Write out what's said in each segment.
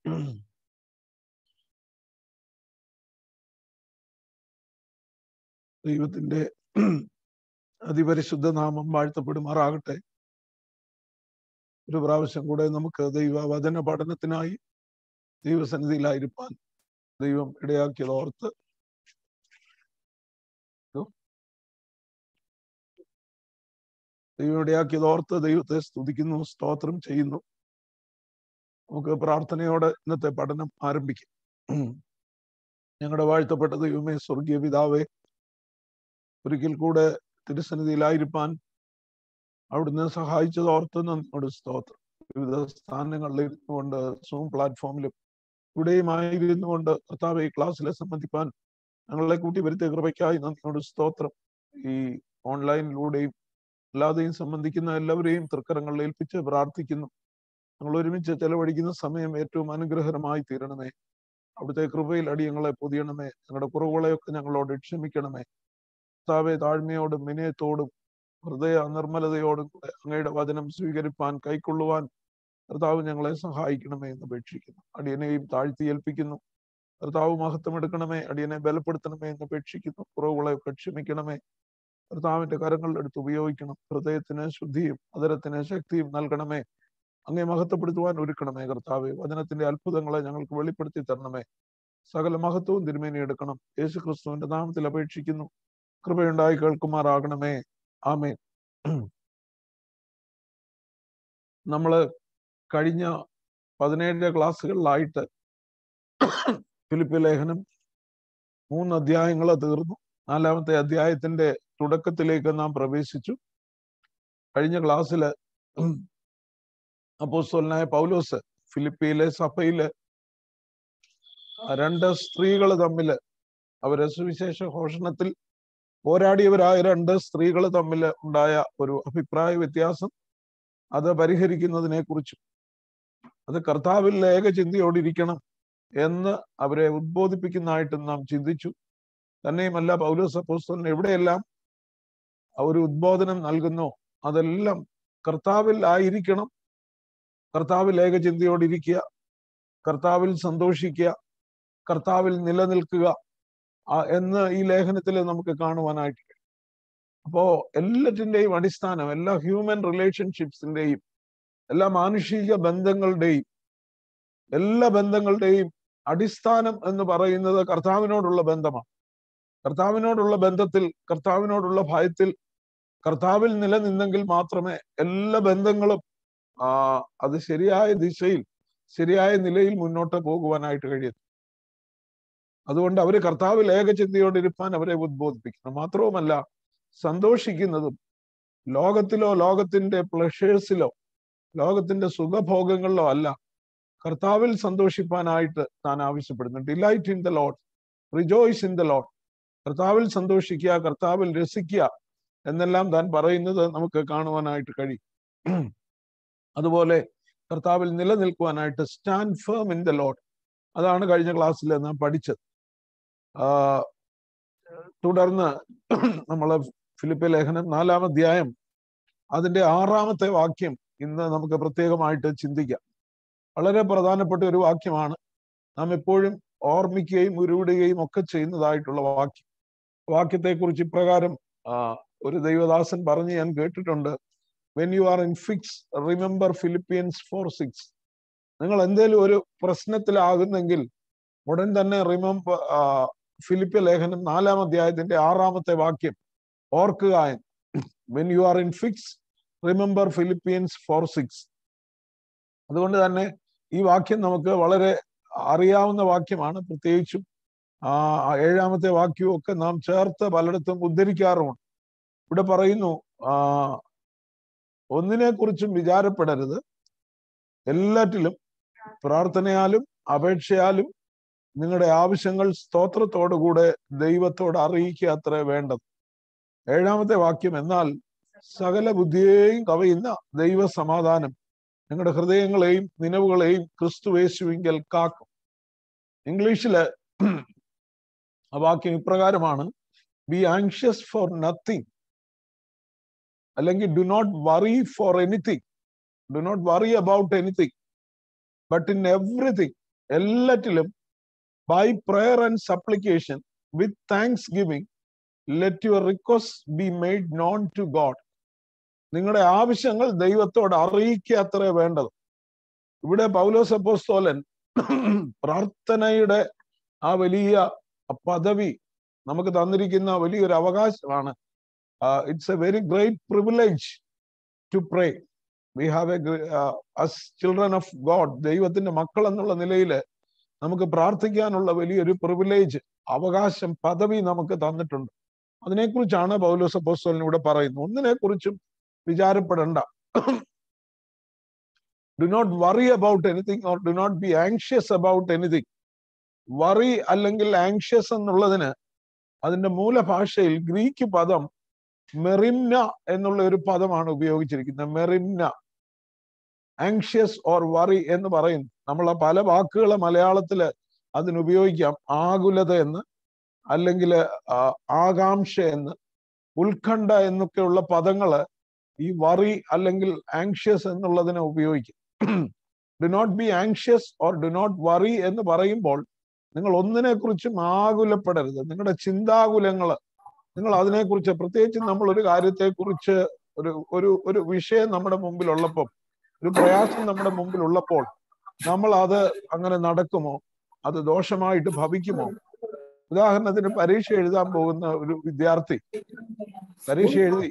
ദൈവത്തിന്റെ അതിപരിശുദ്ധ നാമം വാഴ്ത്തപ്പെടുമാറാകട്ടെ ഒരു പ്രാവശ്യം കൂടെ നമുക്ക് ദൈവ വചന പഠനത്തിനായി ദൈവസന്നിധിയിലായിരിക്കാൻ ദൈവം ഇടയാക്കിയത് ഓർത്ത് ദൈവം ഇടയാക്കിയത് ഓർത്ത് ദൈവത്തെ സ്തുതിക്കുന്നു സ്തോത്രം ചെയ്യുന്നു നമുക്ക് പ്രാർത്ഥനയോടെ ഇന്നത്തെ പഠനം ആരംഭിക്കാം ഞങ്ങളുടെ വാഴ്ത്തപ്പെട്ട ദൈവമേ സ്വർഗീയ പിതാവേ ഒരിക്കൽ കൂടെ തിരുസന്നിധിയിലായിരിക്കാൻ അവിടുന്ന് സഹായിച്ചത് ഓർത്ത് നന്ദിയോട് സ്തോത്രം വിവിധ സ്ഥാനങ്ങളിൽ ഇരുന്നുകൊണ്ട് സൂം പ്ലാറ്റ്ഫോമിലും ഇവിടെയും ആയിരുന്നു കൊണ്ട് കർത്താവ് ഈ ക്ലാസ്സിലെ സംബന്ധിപ്പാൻ ഞങ്ങളെ കൂട്ടി വരുത്തിയ കൃപയ്ക്കായി നന്ദിയോട് സ്തോത്രം ഈ ഓൺലൈനിലൂടെയും അല്ലാതെയും സംബന്ധിക്കുന്ന എല്ലാവരെയും തൃക്കരങ്ങളിൽ ഏൽപ്പിച്ച് പ്രാർത്ഥിക്കുന്നു ഞങ്ങൾ ഒരുമിച്ച് ചെലവഴിക്കുന്ന സമയം ഏറ്റവും അനുഗ്രഹരമായി തീരണമേ അവിടുത്തെ കൃപയിൽ അടിയങ്ങളെ പൊതിയണമേ ഞങ്ങളുടെ കുറവുകളെയൊക്കെ ഞങ്ങളോട് ക്ഷമിക്കണമേ കർത്താവെ താഴ്മയോടും വിനയത്തോടും ഹൃദയ നിർമ്മലതയോടും കൂടെ അങ്ങയുടെ വചനം സ്വീകരിപ്പാൻ കൈക്കൊള്ളുവാൻ കർത്താവ് ഞങ്ങളെ സഹായിക്കണമേ എന്ന് അപേക്ഷിക്കുന്നു അടിയനെയും താഴ്ത്തി ഏൽപ്പിക്കുന്നു കർത്താവ് മഹത്വം എടുക്കണമേ അടിയനെ ബലപ്പെടുത്തണമേ എന്ന് അപേക്ഷിക്കുന്നു കുറവുകളെയൊക്കെ ക്ഷമിക്കണമേ കർത്താവിന്റെ കരങ്ങളുടെ അടുത്ത് ഉപയോഗിക്കണം ഹൃദയത്തിന് ശുദ്ധിയും അതരത്തിന് ശക്തിയും നൽകണമേ അങ്ങേ മഹത്വപ്പെടുത്തുവാൻ ഒരുക്കണമേ കർത്താവ് വചനത്തിന്റെ അത്ഭുതങ്ങളെ ഞങ്ങൾക്ക് വെളിപ്പെടുത്തി തരണമേ സകല മഹത്വവും തിരുമേനി എടുക്കണം യേശു ക്രിസ്തുവിന്റെ നാമത്തിൽ അപേക്ഷിക്കുന്നു കൃപയുണ്ടായി കേൾക്കുമാറാകണമേ ആമേ നമ്മള് കഴിഞ്ഞ പതിനേഴ് ക്ലാസ്സുകളിലായിട്ട് ഫിലിപ്പ് ലേഖനം മൂന്ന് അധ്യായങ്ങൾ തീർന്നു നാലാമത്തെ അധ്യായത്തിന്റെ തുടക്കത്തിലേക്ക് നാം പ്രവേശിച്ചു കഴിഞ്ഞ ക്ലാസ്സില് അപ്പോസ്തലനായ പൗലോസ് ഫിലിപ്പിയിലെ സഭയില് രണ്ട് സ്ത്രീകൾ തമ്മിൽ അവരെ സുവിശേഷ ഘോഷണത്തിൽ പോരാടിയവരായ രണ്ട് സ്ത്രീകൾ തമ്മിൽ ഉണ്ടായ ഒരു അഭിപ്രായ വ്യത്യാസം അത് പരിഹരിക്കുന്നതിനെ കുറിച്ചും അത് കർത്താവിൽ ഏകചിന്തയോടിരിക്കണം എന്ന് അവരെ ഉദ്ബോധിപ്പിക്കുന്നതായിട്ട് നാം ചിന്തിച്ചു തന്നെയുമല്ല പൗലോസ് അപ്പോസ്തലൻ എവിടെയെല്ലാം ഒരു ഉദ്ബോധനം നൽകുന്നോ അതെല്ലാം കർത്താവിൽ ആയിരിക്കണം കർത്താവിൽ ഏകചിന്തയോടിരിക്കുക കർത്താവിൽ സന്തോഷിക്കുക കർത്താവിൽ നിലനിൽക്കുക എന്ന് ഈ ലേഖനത്തിൽ നമുക്ക് കാണുവാനായിട്ട് അപ്പോ എല്ലാറ്റിന്റെയും അടിസ്ഥാനം എല്ലാ ഹ്യൂമൻ റിലേഷൻഷിപ്സിന്റെയും എല്ലാ മാനുഷിക ബന്ധങ്ങളുടെയും എല്ലാ ബന്ധങ്ങളുടെയും അടിസ്ഥാനം എന്ന് പറയുന്നത് കർത്താവിനോടുള്ള ബന്ധമാണ് കർത്താവിനോടുള്ള ബന്ധത്തിൽ കർത്താവിനോടുള്ള ഭയത്തിൽ കർത്താവിൽ നിലനിന്നെങ്കിൽ മാത്രമേ എല്ലാ ബന്ധങ്ങളും ആ അത് ശരിയായ ദിശയിൽ ശരിയായ നിലയിൽ മുന്നോട്ട് പോകുവാനായിട്ട് കഴിയും അതുകൊണ്ട് അവര് കർത്താവിൽ ഏകചിന്തയോടിരിപ്പാൻ അവരെ ഉദ്ബോധിപ്പിക്കണം മാത്രവുമല്ല സന്തോഷിക്കുന്നതും ലോകത്തിലോ ലോകത്തിന്റെ പ്ലഷേഴ്സിലോ ലോകത്തിന്റെ സുഖഭോഗങ്ങളിലോ അല്ല കർത്താവിൽ സന്തോഷിപ്പാനായിട്ട് താൻ ആവശ്യപ്പെടുന്നു delight in the Lord rejoice in the Lord കർത്താവിൽ സന്തോഷിക്കുക കർത്താവിൽ രസിക്കുക എന്നെല്ലാം താൻ പറയുന്നത് നമുക്ക് കാണുവാനായിട്ട് കഴിയും അതുപോലെ കർത്താവിൽ നിലനിൽക്കുവാനായിട്ട് stand firm in the Lord അതാണ് കഴിഞ്ഞ ക്ലാസ്സിൽ നാം പഠിച്ചത് തുടർന്ന് നമ്മൾ ഫിലിപ്പ് ലേഖനം നാലാം അധ്യായം അതിന്റെ ആറാമത്തെ വാക്യം ഇന്ന് നമുക്ക് പ്രത്യേകമായിട്ട് ചിന്തിക്കാം വളരെ പ്രധാനപ്പെട്ട ഒരു വാക്യമാണ് നാം എപ്പോഴും ഓർമ്മിക്കുകയും ഉരുവിടുകയും ഒക്കെ ചെയ്യുന്നതായിട്ടുള്ള വാക്യം വാക്യത്തെ കുറിച്ച് ഇപ്രകാരം ഒരു ദൈവദാസൻ പറഞ്ഞ് ഞാൻ കേട്ടിട്ടുണ്ട് when you are in fix remember Philippians four six നിങ്ങൾ എന്തേലും ഒരു പ്രശ്നത്തിലാകുന്നെങ്കിൽ ഉടൻ തന്നെ റിമെമ്പർ ഫിലിപ്പിയ ലേഖനം നാലാം അധ്യായത്തിന്റെ ആറാമത്തെ വാക്യം ഓർക്കുക when you are in fix remember Philippians four six അതുകൊണ്ട് തന്നെ ഈ വാക്യം നമുക്ക് വളരെ അറിയാവുന്ന വാക്യമാണ് പ്രത്യേകിച്ചും ആ ഏഴാമത്തെ വാക്യവും ഒക്കെ നാം ചേർത്ത് പലയിടത്തും ഉദ്ധരിക്കാറുമുണ്ട് ഇവിടെ പറയുന്നു ആ ഒന്നിനെ കുറിച്ചും വിചാരപ്പെടരുത് എല്ലാറ്റിലും പ്രാർത്ഥനയാലും അപേക്ഷയാലും നിങ്ങളുടെ ആവശ്യങ്ങൾ സ്തോത്രത്തോടുകൂടെ ദൈവത്തോട് അറിയിക്കുക അത്ര വേണ്ടത് ഏഴാമത്തെ വാക്യം എന്നാൽ സകല ബുദ്ധിയെയും കവയുന്ന ദൈവ സമാധാനം നിങ്ങളുടെ ഹൃദയങ്ങളെയും നിലവുകളെയും ക്രിസ്തുവേശുവിങ്കൽ കാക്കും ഇംഗ്ലീഷില് ആ വാക്യം ഇപ്രകാരമാണ് ബി ആങ്ഷ്യസ് ഫോർ നത്തിങ് അല്ലെങ്കിൽ do not worry for anything do not worry about anything but in everything എല്ലാറ്റിലും by prayer and supplication with thanksgiving let your request be made known to God നിങ്ങളുടെ ആവശ്യങ്ങൾ ദൈവത്തോട് അറിയിക്കുക അത്രേ വേണ്ടത് ഇവിടെ പൗലോസ് അപ്പോസ്തോലൻ പ്രാർത്ഥനയുടെ ആ വലിയ പദവി നമുക്ക് തന്നിരിക്കുന്ന വലിയൊരു അവകാശമാണ് it's a very great privilege to pray we have a as children of God ദൈവത്തിന്റെ മക്കൾ എന്നുള്ള നിലയിൽ നമുക്ക് പ്രാർത്ഥിക്കാനുള്ള വലിയൊരു പ്രിവിലേജ് അവകാശം പദവി നമുക്ക് തന്നിട്ടുണ്ട് അതിനെക്കുറിച്ചാണ് പൗലോസ് അപ്പോസ്തോലൻ ഇവിടെ പറയുന്നത് ഒന്നിനെ കുറിച്ചും വിചാരപ്പെടേണ്ട do not worry about anything or do not be anxious about anything worry അല്ലെങ്കിൽ ആങ്ഷ്യസ് എന്നുള്ളതിന് അതിന്റെ മൂലഭാഷയിൽ ഗ്രീക്ക് പദം മെറിംന എന്നുള്ള ഒരു പദമാണ് ഉപയോഗിച്ചിരിക്കുന്നത് മെറിംന ആങ്ഷ്യസ് ഓർ വറി എന്ന് പറയുന്നു നമ്മൾ പല വാക്കുകൾ മലയാളത്തില് അതിന് ഉപയോഗിക്കാം ആകുലത എന്ന് അല്ലെങ്കിൽ ആകാംക്ഷ എന്ന് ഉത്കണ്ഠ എന്നൊക്കെയുള്ള പദങ്ങള് ഈ വറി അല്ലെങ്കിൽ ആങ്ഷ്യസ് എന്നുള്ളതിനെ ഉപയോഗിക്കും do not be anxious or do not worry എന്ന് പറയുമ്പോൾ നിങ്ങൾ ഒന്നിനെ കുറിച്ചും ആകുലപ്പെടരുത് നിങ്ങളുടെ ചിന്താകുലങ്ങള് നിങ്ങൾ അതിനെക്കുറിച്ച് പ്രത്യേകിച്ച് നമ്മൾ ഒരു കാര്യത്തെക്കുറിച്ച് ഒരു ഒരു ഒരു വിഷയം നമ്മുടെ മുമ്പിൽ ഉള്ളപ്പോൾ ഒരു പ്രയാസം നമ്മുടെ മുമ്പിൽ ഉള്ളപ്പോൾ നമ്മൾ അത് അങ്ങനെ നടക്കുമോ അത് ദോഷമായിട്ട് ഭവിക്കുമോ ഉദാഹരണത്തിന് പരീക്ഷ എഴുതാൻ പോകുന്ന ഒരു വിദ്യാർത്ഥി പരീക്ഷ എഴുതി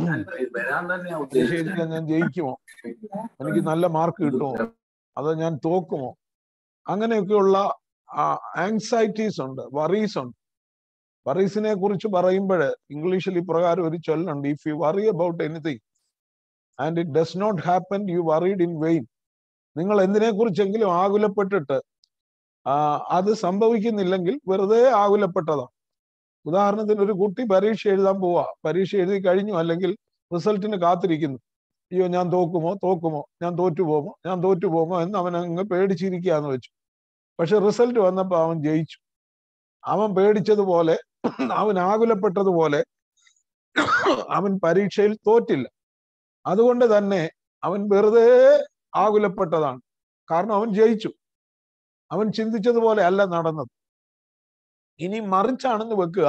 പരീക്ഷ എഴുതിയാൽ ഞാൻ ജയിക്കുമോ എനിക്ക് നല്ല മാർക്ക് കിട്ടുമോ അതോ ഞാൻ തോക്കുമോ അങ്ങനെയൊക്കെയുള്ള ആങ്സൈറ്റീസ് ഉണ്ട് വറീസ് ഉണ്ട് വറീസിനെ കുറിച്ച് പറയുമ്പോൾ ഇംഗ്ലീഷിൽ ഇപ്രകാരം ഒരു ചൊല്ലുണ്ട് if you worry about anything and it does not happen you worried in vain നിങ്ങൾ എന്തിനെ കുറിച്ചെങ്കിലും ആകുലപ്പെട്ടിട്ട് അത് സംഭവിക്കുന്നില്ലെങ്കിൽ വെറുതെ ആകുലപ്പെട്ടതാണ് ഉദാഹരണത്തിന് ഒരു കുട്ടി പരീക്ഷ എഴുതാൻ പോവാ പരീക്ഷ എഴുതി കഴിഞ്ഞു അല്ലെങ്കിൽ റിസൾട്ടിന് കാത്തിരിക്കുന്നു അയ്യോ ഞാൻ തോക്കുമോ തോക്കുമോ ഞാൻ തോറ്റു പോകുമോ ഞാൻ തോറ്റു പോകുമോ എന്ന് അവൻ അങ്ങ് പേടിച്ചിരിക്കുകയെന്ന് വെച്ചു പക്ഷെ റിസൾട്ട് വന്നപ്പോൾ അവൻ ജയിച്ചു അവൻ പേടിച്ചതുപോലെ അവൻ ആകുലപ്പെട്ടതുപോലെ അവൻ പരീക്ഷയിൽ തോറ്റില്ല അതുകൊണ്ട് തന്നെ അവൻ വെറുതെ ആകുലപ്പെട്ടതാണ് കാരണം അവൻ ജയിച്ചു അവൻ ചിന്തിച്ചതുപോലെ അല്ല നടന്നത് ഇനി മറിച്ചാണെന്ന് വെക്കുക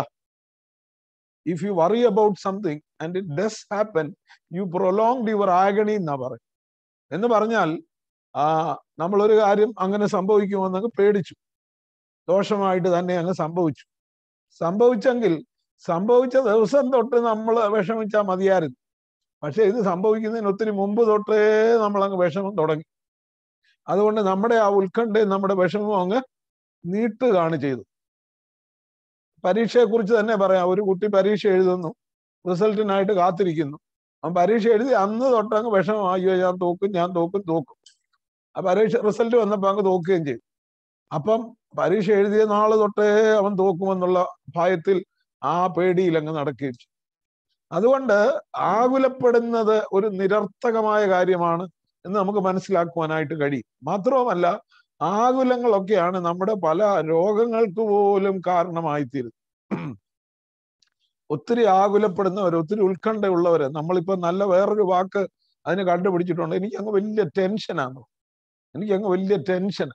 if you worry about something and it does happen you prolong your agony എന്നാ പറയും എന്ന് പറഞ്ഞാൽ ആ നമ്മളൊരു കാര്യം അങ്ങനെ സംഭവിക്കുമോ എന്നങ്ങ് പേടിച്ചു ദോഷമായിട്ട് തന്നെ അങ്ങ് സംഭവിച്ചു സംഭവിച്ചെങ്കിൽ സംഭവിച്ച ദിവസം തൊട്ട് നമ്മൾ വിഷമിച്ചാൽ മതിയായിരുന്നു പക്ഷെ ഇത് സംഭവിക്കുന്നതിന് ഒത്തിരി മുമ്പ് തൊട്ടേ നമ്മൾ അങ്ങ് വിഷമം തുടങ്ങി അതുകൊണ്ട് നമ്മുടെ ആ ഉത്കണ്ഠയും നമ്മുടെ വിഷമവും അങ്ങ് നീട്ടുകയാണ് ചെയ്തു പരീക്ഷയെ കുറിച്ച് തന്നെ പറയാം ഒരു കുട്ടി പരീക്ഷ എഴുതുന്നു റിസൾട്ടിനായിട്ട് കാത്തിരിക്കുന്നു അവൻ പരീക്ഷ എഴുതി അന്ന് തൊട്ട് അങ്ങ് വിഷമം അയ്യോ ഞാൻ തോക്കും ഞാൻ തോക്കും തോക്കും ആ പരീക്ഷ റിസൾട്ട് വന്നപ്പോൾ അങ്ങ് തോക്കുകയും ചെയ്തു അപ്പം പരീക്ഷ എഴുതിയ നാള് തൊട്ടേ അവൻ തോക്കുമെന്നുള്ള ഭയത്തിൽ ആ പേടിയിൽ അങ്ങ് നടക്കുകയും ചെയ്തു അതുകൊണ്ട് ആകുലപ്പെടുന്നത് ഒരു നിരർത്ഥകമായ കാര്യമാണ് എന്ന് നമുക്ക് മനസ്സിലാക്കുവാനായിട്ട് കഴിയും മാത്രവുമല്ല ആകുലങ്ങളൊക്കെയാണ് നമ്മുടെ പല രോഗങ്ങൾക്ക് പോലും കാരണമായിത്തീരുന്നത് ഒത്തിരി ആകുലപ്പെടുന്നവർ ഒത്തിരി ഉത്കണ്ഠയുള്ളവര് നമ്മളിപ്പോ നല്ല വേറൊരു വാക്ക് അതിന് കണ്ടുപിടിച്ചിട്ടുണ്ട് എനിക്ക് അങ്ങ് വലിയ ടെൻഷനാണ് എനിക്ക് അങ്ങ് വലിയ ടെൻഷൻ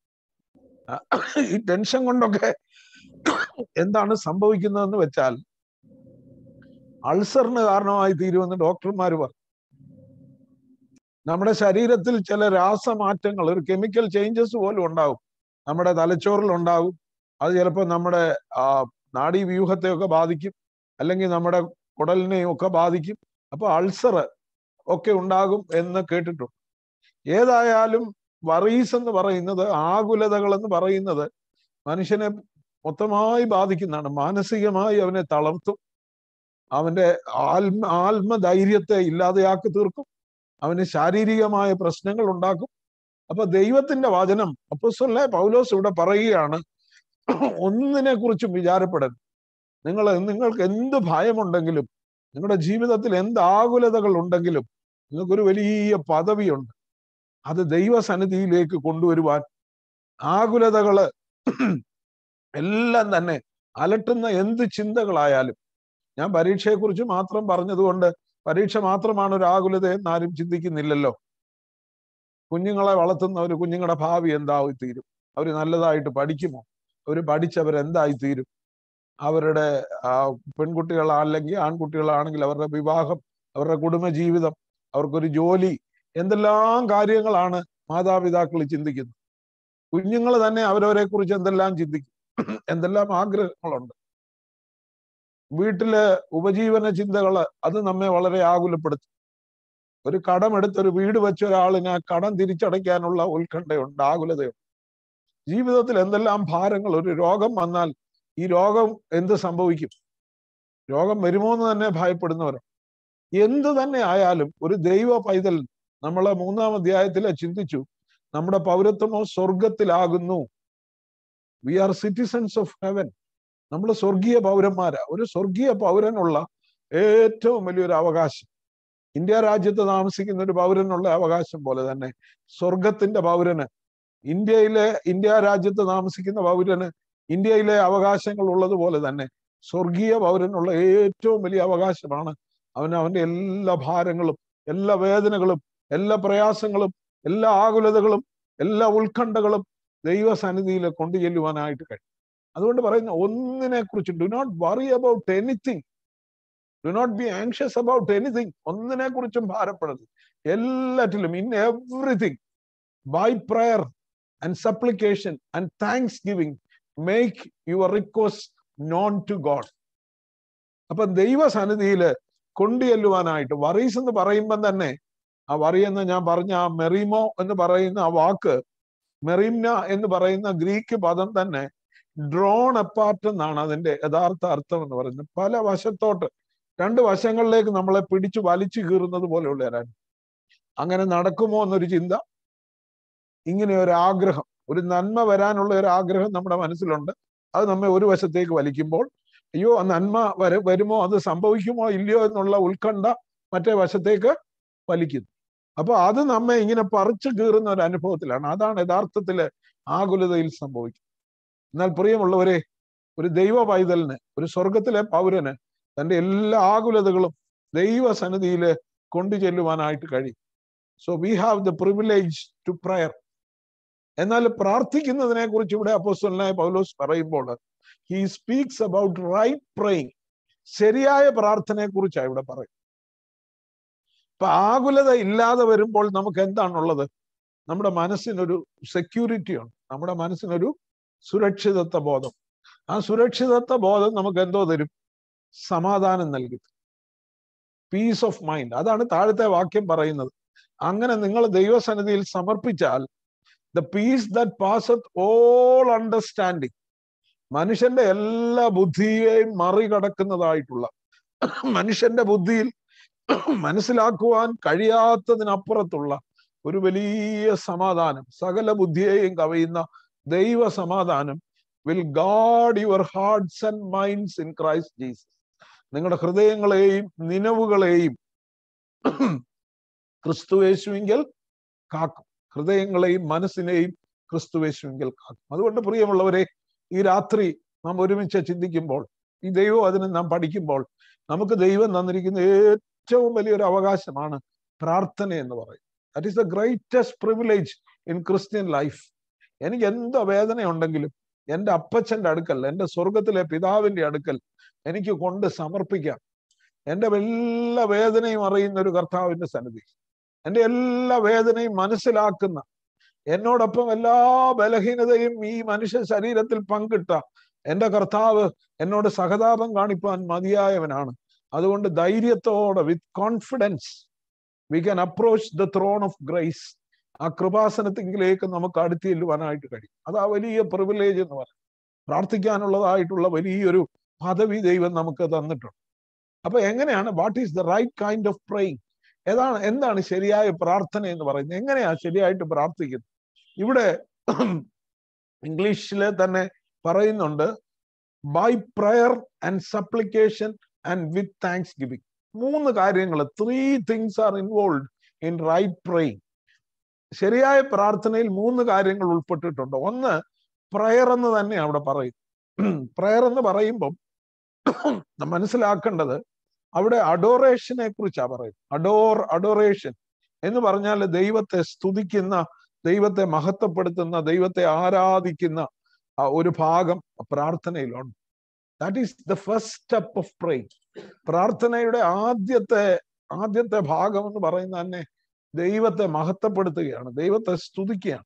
ഈ ടെൻഷൻ കൊണ്ടൊക്കെ എന്താണ് സംഭവിക്കുന്നതെന്ന് വെച്ചാൽ അൾസറിന് കാരണമായി തീരുമെന്ന് ഡോക്ടർമാർ പറഞ്ഞു നമ്മുടെ ശരീരത്തിൽ ചില രാസമാറ്റങ്ങൾ ഒരു കെമിക്കൽ ചേഞ്ചസ് പോലും ഉണ്ടാവും നമ്മുടെ തലച്ചോറിൽ ഉണ്ടാവും അത് ചിലപ്പോൾ നമ്മുടെ ആ നാഡീവ്യൂഹത്തെയൊക്കെ ബാധിക്കും അല്ലെങ്കിൽ നമ്മുടെ കുടലിനെയും ഒക്കെ ബാധിക്കും അപ്പൊ അൾസർ ഒക്കെ ഉണ്ടാകും എന്ന് കേട്ടിട്ടുണ്ട് ഏതായാലും വറീസ് എന്ന് പറയുന്നത് ആകുലതകൾ എന്ന് പറയുന്നത് മനുഷ്യനെ മൊത്തമായി ബാധിക്കുന്നതാണ് മാനസികമായി അവനെ തളർത്തും അവന്റെ ആത്മ ആത്മധൈര്യത്തെ ഇല്ലാതെയാക്കി തീർക്കും അവന് ശാരീരികമായ പ്രശ്നങ്ങൾ ഉണ്ടാക്കും അപ്പൊ ദൈവത്തിന്റെ വചനം അപ്പൊസ്വല്ലേ പൗലോസ് ഇവിടെ പറയുകയാണ് ഒന്നിനെ കുറിച്ചും വിചാരപ്പെടരുത് നിങ്ങൾ നിങ്ങൾക്ക് എന്ത് ഭയമുണ്ടെങ്കിലും നിങ്ങളുടെ ജീവിതത്തിൽ എന്ത് ആകുലതകൾ ഉണ്ടെങ്കിലും നിങ്ങൾക്കൊരു വലിയ പദവിയുണ്ട് അത് ദൈവസന്നിധിയിലേക്ക് കൊണ്ടുവരുവാൻ ആകുലതകള് എല്ലാം തന്നെ അലട്ടുന്ന എന്ത് ചിന്തകളായാലും ഞാൻ പരീക്ഷയെക്കുറിച്ച് മാത്രം പറഞ്ഞതുകൊണ്ട് പരീക്ഷ മാത്രമാണ് ഒരു ആകുലത എന്ന് ആരും ചിന്തിക്കുന്നില്ലല്ലോ കുഞ്ഞുങ്ങളെ വളർത്തുന്ന ഒരു കുഞ്ഞുങ്ങളുടെ ഭാവി എന്തായി തീരും അവർ നല്ലതായിട്ട് പഠിക്കുമോ അവർ പഠിച്ചവർ എന്തായി തീരും അവരുടെ ആ, പെൺകുട്ടികളല്ലെങ്കിൽ ആൺകുട്ടികളാണെങ്കിൽ അവരുടെ വിവാഹം അവരുടെ കുടുംബജീവിതം അവർക്കൊരു ജോലി എന്തെല്ലാം കാര്യങ്ങളാണ് മാതാപിതാക്കൾ ചിന്തിക്കുന്നത് കുഞ്ഞുങ്ങൾ തന്നെ അവരവരെ കുറിച്ച് എന്തെല്ലാം ചിന്തിക്കും എന്തെല്ലാം ആഗ്രഹങ്ങളുണ്ട് വീട്ടിലെ ഉപജീവന ചിന്തകള് അത് നമ്മെ വളരെ ആകുലപ്പെടുത്തും ഒരു കടമെടുത്ത് ഒരു വീട് വെച്ച ഒരാളിന് ആ കടം തിരിച്ചടയ്ക്കാനുള്ള ഉത്കണ്ഠയുണ്ട് ആകുലതയുണ്ട് ജീവിതത്തിൽ എന്തെല്ലാം ഭാരങ്ങൾ ഒരു രോഗം വന്നാൽ ഈ രോഗം എന്ത് സംഭവിക്കും രോഗം വരുമോ എന്ന് തന്നെ ഭയപ്പെടുന്നവരാണ് എന്ത് തന്നെ ആയാലും ഒരു ദൈവ പൈതൽ നമ്മളെ മൂന്നാം അധ്യായത്തിലെ ചിന്തിച്ചു നമ്മുടെ പൗരത്വമോ സ്വർഗത്തിലാകുന്നു we are citizens of heaven നമ്മൾ സ്വർഗീയ പൗരന്മാരാ ഒരു സ്വർഗീയ പൗരനുള്ള ഏറ്റവും വലിയൊരു അവകാശം ഇന്ത്യ രാജ്യത്ത് താമസിക്കുന്ന ഒരു പൗരനുള്ള അവകാശം പോലെ തന്നെ സ്വർഗത്തിന്റെ പൗരന് ഇന്ത്യയിലെ ഇന്ത്യ രാജ്യത്ത് താമസിക്കുന്ന പൗരന് ഇന്ത്യയിലെ അവകാശങ്ങൾ ഉള്ളതുപോലെ തന്നെ സ്വർഗീയ പൗരനുള്ള ഏറ്റവും വലിയ അവകാശമാണ് അവന് അവന്റെ എല്ലാ ഭാരങ്ങളും എല്ലാ വേദനകളും എല്ലാ പ്രയാസങ്ങളും എല്ലാ ആകുലതകളും എല്ലാ ഉത്കണ്ഠകളും ദൈവസന്നിധിയിൽ കൊണ്ടു ചെല്ലുവാനായിട്ട് കഴിയും അതുകൊണ്ട് പറയുന്ന ഒന്നിനെ കുറിച്ച് do not worry about anything do not be anxious about anything ഒന്നിനെ കുറിച്ചും ഭാരപ്പെടരുത് എല്ലാറ്റിലും in everything by prayer and supplication and thanksgiving make your request known to God അപ്പൊ ദൈവസന്നിധിയിൽ കൊണ്ടുചെല്ലുവാനായിട്ട് വറീസ് എന്ന് പറയുമ്പം തന്നെ ആ വറി എന്ന് ഞാൻ പറഞ്ഞ ആ മെറീമോ എന്ന് പറയുന്ന ആ വാക്ക് മെറീംന എന്ന് പറയുന്ന ഗ്രീക്ക് പദം തന്നെ ഡ്രോൺ അപ്പാർട്ട് എന്നാണ് അതിന്റെ യഥാർത്ഥ അർത്ഥം എന്ന് പറയുന്നത് പല വശത്തോട്ട് രണ്ട് വശങ്ങളിലേക്ക് നമ്മളെ പിടിച്ചു വലിച്ചു കീറുന്നത് പോലെയുള്ളവരാണ് അങ്ങനെ നടക്കുമോ എന്നൊരു ചിന്ത ഇങ്ങനെ ഒരു ആഗ്രഹം ഒരു നന്മ വരാനുള്ള ഒരു ആഗ്രഹം നമ്മുടെ മനസ്സിലുണ്ട് അത് നമ്മെ ഒരു വശത്തേക്ക് വലിക്കുമ്പോൾ അയ്യോ ആ നന്മ വര വരുമോ അത് സംഭവിക്കുമോ ഇല്ലയോ എന്നുള്ള ഉത്കണ്ഠ മറ്റേ വശത്തേക്ക് വലിക്കുന്നു അപ്പൊ അത് നമ്മെ ഇങ്ങനെ പറിച്ചു കീറുന്ന ഒരു അനുഭവത്തിലാണ് അതാണ് യഥാർത്ഥത്തില് ആകുലതയിൽ സംഭവിക്കുന്നത് എന്നാൽ പ്രിയമുള്ളവരെ ഒരു ദൈവ പൈതലിന് ഒരു സ്വർഗത്തിലെ പൗരന് തന്റെ എല്ലാ ആകുലതകളും ദൈവസന്നിധിയില് കൊണ്ടു ചെല്ലുവാനായിട്ട് കഴിയും so we have the privilege to prayer എന്നാൽ പ്രാർത്ഥിക്കുന്നതിനെ കുറിച്ച് ഇവിടെ അപ്പോസ്റ്റലായ പൗലോസ് പറയുമ്പോൾ he speaks about right praying ശരിയായ പ്രാർത്ഥനയെ കുറിച്ചാണ് ഇവിടെ പറയും ഇപ്പൊ ആകുലത ഇല്ലാതെ വരുമ്പോൾ നമുക്ക് എന്താണുള്ളത് നമ്മുടെ മനസ്സിനൊരു സെക്യൂരിറ്റി ഉണ്ട് നമ്മുടെ മനസ്സിനൊരു സുരക്ഷിതത്വ ബോധം ആ സുരക്ഷിതത്വ ബോധം നമുക്ക് എന്തോ തരും സമാധാനം നൽകി പീസ് ഓഫ് മൈൻഡ് അതാണ് താഴത്തെ വാക്യം പറയുന്നത് അങ്ങനെ നിങ്ങൾ ദൈവസന്നിധിയിൽ സമർപ്പിച്ചാൽ the peace that passeth all understanding മനുഷ്യന്റെ എല്ലാ ബുദ്ധിയെയും മറികടക്കുന്നതായിട്ടുള്ള മനുഷ്യന്റെ ബുദ്ധിയിൽ മനസ്സിലാക്കുവാൻ കഴിയാത്തതിനപ്പുറത്തുള്ള ഒരു വലിയ സമാധാനം സകല ബുദ്ധിയെയും കവയുന്ന ദൈവ സമാധാനം will guard your hearts and minds in Christ Jesus നിങ്ങളുടെ ഹൃദയങ്ങളെയും നിലവുകളെയും ക്രിസ്തുവേശുവെങ്കിൽ കാക്കും ഹൃദയങ്ങളെയും മനസ്സിനെയും ക്രിസ്തുവേശുവെങ്കിൽ കാക്കും അതുകൊണ്ട് പ്രിയമുള്ളവരെ ഈ രാത്രി നാം ഒരുമിച്ച് ചിന്തിക്കുമ്പോൾ ഈ ദൈവം അതിന് നാം പഠിക്കുമ്പോൾ നമുക്ക് ദൈവം തന്നിരിക്കുന്ന ഏറ്റവും വലിയൊരു അവകാശമാണ് പ്രാർത്ഥന എന്ന് പറയും that is the greatest privilege in Christian life എനിക്ക് എന്ത് വേദന ഉണ്ടെങ്കിലും എൻ്റെ അപ്പച്ചന്റെ അടുക്കൽ എൻ്റെ സ്വർഗത്തിലെ പിതാവിന്റെ അടുക്കൽ എനിക്ക് കൊണ്ട് സമർപ്പിക്കാം എൻ്റെ എല്ലാ വേദനയും അറിയുന്ന ഒരു കർത്താവിന്റെ സന്നിധി എൻ്റെ എല്ലാ വേദനയും മനസ്സിലാക്കുന്ന എന്നോടൊപ്പം എല്ലാ ബലഹീനതയും ഈ മനുഷ്യ ശരീരത്തിൽ പങ്കിട്ട എൻ്റെ കർത്താവ് എന്നോട് സഹതാപം കാണിപ്പാൻ മതിയായവനാണ് അതുകൊണ്ട് ധൈര്യത്തോടെ with confidence we can approach the throne of grace ആ കൃപാസനത്തിലേക്ക് നമുക്ക് അടുത്ത് ചെല്ലുവാനായിട്ട് കഴിയും അത് ആ വലിയ പ്രിവിലേജ് എന്ന് പറയും പ്രാർത്ഥിക്കാനുള്ളതായിട്ടുള്ള വലിയൊരു പദവി ദൈവം നമുക്ക് തന്നിട്ടുണ്ട് അപ്പൊ എങ്ങനെയാണ് what is the right kind of praying ഏതാണ് എന്താണ് ശരിയായ പ്രാർത്ഥന എന്ന് പറയുന്നത് എങ്ങനെയാ ശരിയായിട്ട് പ്രാർത്ഥിക്കുന്നത് ഇവിടെ ഇംഗ്ലീഷിലെ തന്നെ പറയുന്നുണ്ട് by prayer and supplication and with thanksgiving മൂന്ന് കാര്യങ്ങൾ three things are involve in right praying ശരിയായ പ്രാർത്ഥനയിൽ മൂന്ന് കാര്യങ്ങൾ ഉൾപ്പെട്ടിട്ടുണ്ട് ഒന്ന് പ്രയർ എന്ന് തന്നെ അവിടെ പറയും പ്രയർ എന്ന് പറയുമ്പം മനസ്സിലാക്കേണ്ടത് അവിടെ അഡോറേഷനെ കുറിച്ചാ പറയും അഡോർ അഡോറേഷൻ എന്ന് പറഞ്ഞാൽ ദൈവത്തെ സ്തുതിക്കുന്ന ദൈവത്തെ മഹത്വപ്പെടുത്തുന്ന ദൈവത്തെ ആരാധിക്കുന്ന ആ ഒരു ഭാഗം പ്രാർത്ഥനയിലുണ്ട് that is the first step of pray പ്രാർത്ഥനയുടെ ആദ്യത്തെ ആദ്യത്തെ ഭാഗം എന്ന് പറയുന്ന തന്നെ ദൈവത്തെ മഹത്വപ്പെടുത്തുകയാണ് ദൈവത്തെ സ്തുതിക്കുകയാണ്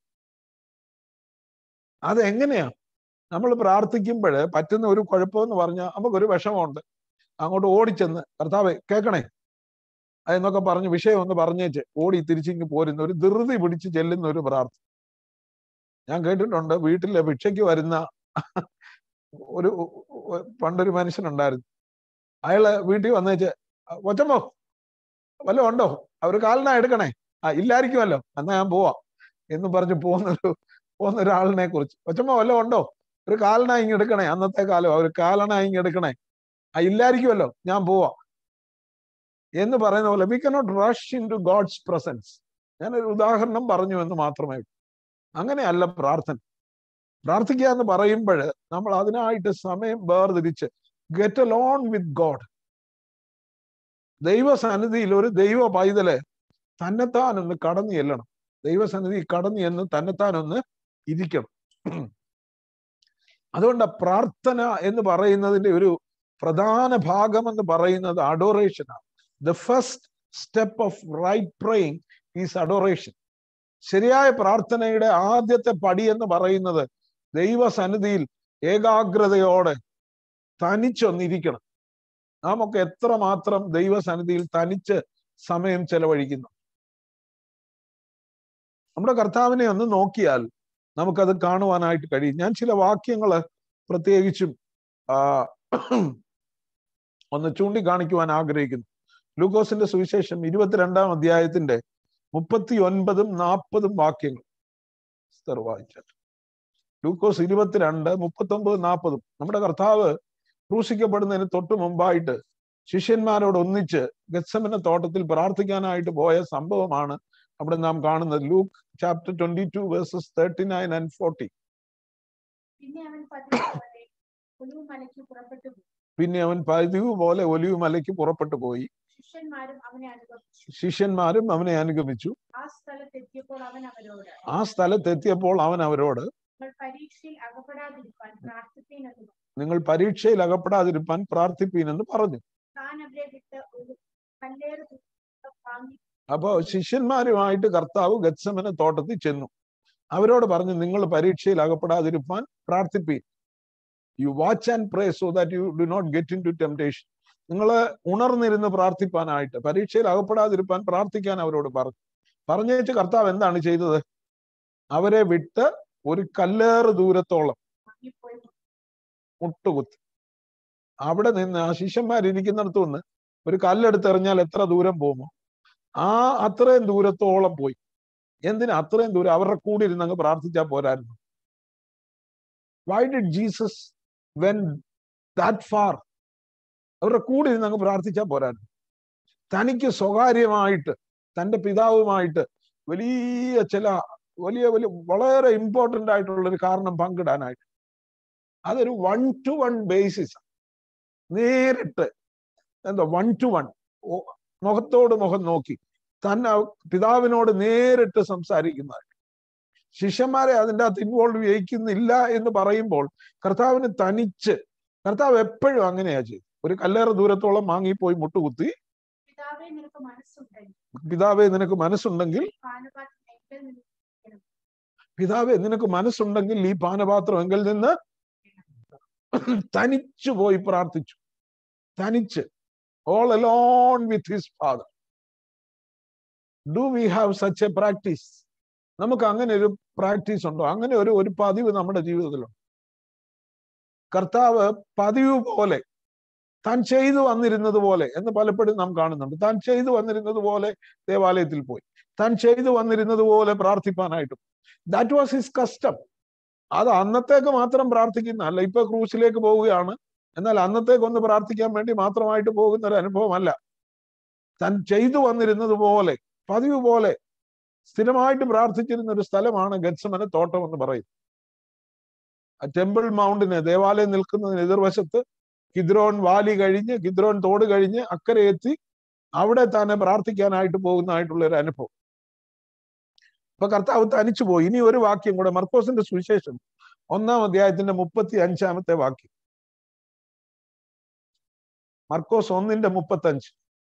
അതെങ്ങനെയാ നമ്മൾ പ്രാർത്ഥിക്കുമ്പോൾ പറ്റുന്ന ഒരു കുഴപ്പമെന്ന് പറഞ്ഞാൽ നമുക്കൊരു വിഷമമുണ്ട് അങ്ങോട്ട് ഓടിച്ചെന്ന് കർത്താവെ കേൾക്കണേ എന്നൊക്കെ പറഞ്ഞ് വിഷയം ഒന്ന് പറഞ്ഞേച്ച് ഓടി തിരിച്ചിങ്ങ് പോരുന്ന ഒരു ധൃതി പിടിച്ച് ചെല്ലുന്ന ഒരു പ്രാർത്ഥന ഞാൻ കേട്ടിട്ടുണ്ട് വീട്ടിലെ ഭിക്ഷയ്ക്ക് വരുന്ന ഒരു പണ്ടൊരു മനുഷ്യനുണ്ടായിരുന്നു അയാള് വീട്ടിൽ വന്നേച്ച് ഒച്ചമ്മോ വല്ലതും ഉണ്ടോ അവർ കാലിനാ എടുക്കണേ ആ ഇല്ലായിരിക്കുമല്ലോ എന്നാ ഞാൻ പോവാം എന്ന് പറഞ്ഞ് പോകുന്നൊരു പോകുന്ന ഒരാളിനെ കുറിച്ച് ഒച്ചമ്മ വല്ലതും ഉണ്ടോ ഒരു കാലനാ ഇങ്ങ് എടുക്കണേ അന്നത്തെ കാലം ഒരു കാലനാ ഇങ്ങ് എടുക്കണേ ആ ഇല്ലായിരിക്കുമല്ലോ ഞാൻ പോവാം എന്ന് പറയുന്ന പോലെ we cannot rush into God's presence ഞാനൊരു ഉദാഹരണം പറഞ്ഞു എന്ന് മാത്രമേ അങ്ങനെയല്ല പ്രാർത്ഥന പ്രാർത്ഥിക്കുക എന്ന് പറയുമ്പോൾ നമ്മൾ അതിനായിട്ട് സമയം വേർതിരിച്ച് get alone with God ദൈവസന്നിധിയിൽ ഒരു ദൈവ പൈതല് തന്നെത്താൻ ഒന്ന് കടന്നു ചെല്ലണം ദൈവസന്നിധി കടന്നു എന്ന് തന്നെത്താൻ ഒന്ന് ഇരിക്കണം അതുകൊണ്ട് പ്രാർത്ഥന എന്ന് പറയുന്നതിന്റെ ഒരു പ്രധാന ഭാഗം എന്ന് പറയുന്നത് അഡോറേഷനാണ് the first step of right praying is adoration ശരിയായ പ്രാർത്ഥനയുടെ ആദ്യത്തെ പടി എന്ന് പറയുന്നത് ദൈവസന്നിധിയിൽ ഏകാഗ്രതയോടെ തനിച്ചൊന്നിരിക്കണം നാം ഒക്കെ എത്രമാത്രം ദൈവസന്നിധിയിൽ തനിച്ച് സമയം ചെലവഴിക്കുന്നു നമ്മുടെ കർത്താവിനെ ഒന്ന് നോക്കിയാൽ നമുക്കത് കാണുവാനായിട്ട് കഴിയും ഞാൻ ചില വാക്യങ്ങള് പ്രത്യേകിച്ചും ആ ഒന്ന് ചൂണ്ടിക്കാണിക്കുവാൻ ആഗ്രഹിക്കുന്നു ലൂക്കോസിന്റെ സുവിശേഷം ഇരുപത്തിരണ്ടാം അധ്യായത്തിന്റെ മുപ്പത്തി ഒൻപതും നാൽപ്പതും വാക്യങ്ങൾ വായിച്ചാൽ ലൂക്കോസ് ഇരുപത്തിരണ്ട് മുപ്പത്തി ഒമ്പത് നാൽപ്പതും നമ്മുടെ കർത്താവ് ക്രൂശിക്കപ്പെടുന്നതിന് തൊട്ട് മുമ്പായിട്ട് ശിഷ്യന്മാരോട് ഒന്നിച്ച് ഗത്സമന തോട്ടത്തിൽ പ്രാർത്ഥിക്കാനായിട്ട് പോയ സംഭവമാണ് അവിടെ നാം കാണുന്നത് Luke chapter twenty two verses thirty nine and forty പിന്നെ അവൻ പതിവ് മലയ്ക്ക് പുറപ്പെട്ടു പോയി പിന്നെ അവൻ പതിവ് പോലെ ഒലിവ് മലയ്ക്ക് പുറപ്പെട്ടു പോയി ശിഷ്യന്മാരും അവനെ അനുഗമിച്ചു ശിഷ്യന്മാരും അവനെ അനുഗമിച്ചു ആ സ്ഥലത്തെത്തിയപ്പോൾ അവൻ അവരോട് ആ സ്ഥലത്തെത്തിയപ്പോൾ അവൻ അവരോട് നിങ്ങൾ പരീക്ഷയിൽ അകപ്പെടാതിരിക്കാൻ പ്രാർത്ഥിപ്പീനെന്ന് പറഞ്ഞു. നിങ്ങൾ പരീക്ഷയിൽ അകപ്പെടാതിരിപ്പാൻ പ്രാർത്ഥിപ്പീൻ എന്ന് പറഞ്ഞു താൻ അവരെ വിട്ട് ഒരു കല്ലേറ് തുരുത്ത് വാങ്ങി അപ്പോ ശിഷ്യന്മാരുമായിട്ട് കർത്താവ് ഗത്സമന തോട്ടത്തിൽ ചെന്നു അവരോട് പറഞ്ഞു നിങ്ങൾ പരീക്ഷയിൽ അകപ്പെടാതിരിപ്പാൻ പ്രാർത്ഥിപ്പീൻ you watch and pray so that you do not get into temptation നിങ്ങൾ ഉണർന്നിരുന്ന് പ്രാർത്ഥിപ്പാനായിട്ട് പരീക്ഷയിൽ അകപ്പെടാതിരിപ്പാൻ പ്രാർത്ഥിക്കാൻ അവരോട് പറഞ്ഞു പറഞ്ഞേച്ച് കർത്താവ് എന്താണ് ചെയ്തത് അവരെ വിട്ട് ഒരു കല്ലേറ് ദൂരത്തോളം വാങ്ങിപ്പോയി മുട്ടുകുത്തി അവിടെ നിന്ന് ആ ശിഷ്യന്മാരിരിക്കുന്നിടത്തു നിന്ന് ഒരു കല്ലെടുത്ത് എറിഞ്ഞാൽ എത്ര ദൂരം പോകുമോ ആ അത്രയും ദൂരത്തോളം പോയി എന്തിനാ അത്രയും ദൂരം അവരുടെ കൂടെ ഇരുന്ന് അങ്ങ് പ്രാർത്ഥിച്ചാൽ പോരായിരുന്നു why did Jesus when that far അവരുടെ കൂടെ ഇരുന്ന് അങ്ങ് പ്രാർത്ഥിച്ചാൽ പോരായിരുന്നു തനിക്ക് സ്വകാര്യമായിട്ട് തന്റെ പിതാവുമായിട്ട് വലിയ ചില വലിയ വലിയ വളരെ ഇമ്പോർട്ടന്റ് ആയിട്ടുള്ള ഒരു കാരണം പങ്കിടാനായിട്ട് അതൊരു വൺ ടു വൺ ബേസിസ് നേരിട്ട് എന്താ വൺ ടു വൺ മുഖത്തോട് മുഖം നോക്കി തന്നെ പിതാവിനോട് നേരിട്ട് സംസാരിക്കുന്നതായിട്ട് ശിഷ്യന്മാരെ അതിൻ്റെ അകത്ത് ഇൻവോൾവ് ചെയ്യിക്കുന്നില്ല എന്ന് പറയുമ്പോൾ കർത്താവിന് തനിച്ച് കർത്താവ് എപ്പോഴും അങ്ങനെയാ ചെയ്തു ഒരു കല്ലേറെ ദൂരത്തോളം വാങ്ങിപ്പോയി മുട്ടുകുത്തി പിതാവേ നിനക്ക് മനസ്സുണ്ടെങ്കിൽ പിതാവെ നിനക്ക് മനസ്സുണ്ടെങ്കിൽ ഈ പാനപാത്രം എങ്കിൽ നിന്ന് പിതാവെ നിനക്ക് മനസ്സുണ്ടെങ്കിൽ ഈ പാനപാത്രം എങ്കിൽ നിന്ന് തനിച്ചു പോയി പ്രാർത്ഥിച്ചു തനിച്ച് all alone with his Father do we have such a practice നമുക്ക് അങ്ങനെ ഒരു പ്രാക്ടീസ് ഉണ്ടോ അങ്ങനെ ഒരു ഒരു പതിവ് നമ്മുടെ ജീവിതത്തിലുണ്ട് കർത്താവ് പതിവ് പോലെ താൻ ചെയ്തു വന്നിരുന്നത് പോലെ എന്ന് പലപ്പോഴും നാം കാണുന്നുണ്ട് താൻ ചെയ്തു വന്നിരുന്നത് പോലെ ദേവാലയത്തിൽ പോയി താൻ ചെയ്തു വന്നിരുന്നത് പോലെ പ്രാർത്ഥിപ്പാനായിട്ടും ദാറ്റ് വാസ് ഹിസ് കസ്റ്റം അത് അന്നത്തേക്ക് മാത്രം പ്രാർത്ഥിക്കുന്ന അല്ല ഇപ്പൊ ക്രൂസിലേക്ക് പോവുകയാണ് എന്നാൽ അന്നത്തേക്ക് ഒന്ന് പ്രാർത്ഥിക്കാൻ വേണ്ടി മാത്രമായിട്ട് പോകുന്ന ഒരു അനുഭവമല്ല താൻ ചെയ്തു വന്നിരുന്നത് പോലെ പതിവ് പോലെ സ്ഥിരമായിട്ട് പ്രാർത്ഥിച്ചിരുന്ന ഒരു സ്ഥലമാണ് ഗത്സമന തോട്ടം എന്ന് പറയും ടെമ്പിൾ മൗണ്ടിന് ദേവാലയം നിൽക്കുന്നതിന് എതിർവശത്ത് കിദ്രോൺ വാലി കഴിഞ്ഞ് കിദ്രോൺ തോട് കഴിഞ്ഞ് അക്കരെ എത്തി അവിടെ തന്നെ പ്രാർത്ഥിക്കാനായിട്ട് പോകുന്നതായിട്ടുള്ള ഒരു അനുഭവം അപ്പൊ കർത്താവ് തനിച്ചു പോയി ഇനി ഒരു വാക്യം കൂടെ മർക്കോസിന്റെ സുവിശേഷം ഒന്നാം അധ്യായത്തിന്റെ മുപ്പത്തി അഞ്ചാമത്തെ വാക്യം മർക്കോസ് ഒന്നിന്റെ മുപ്പത്തി അഞ്ച്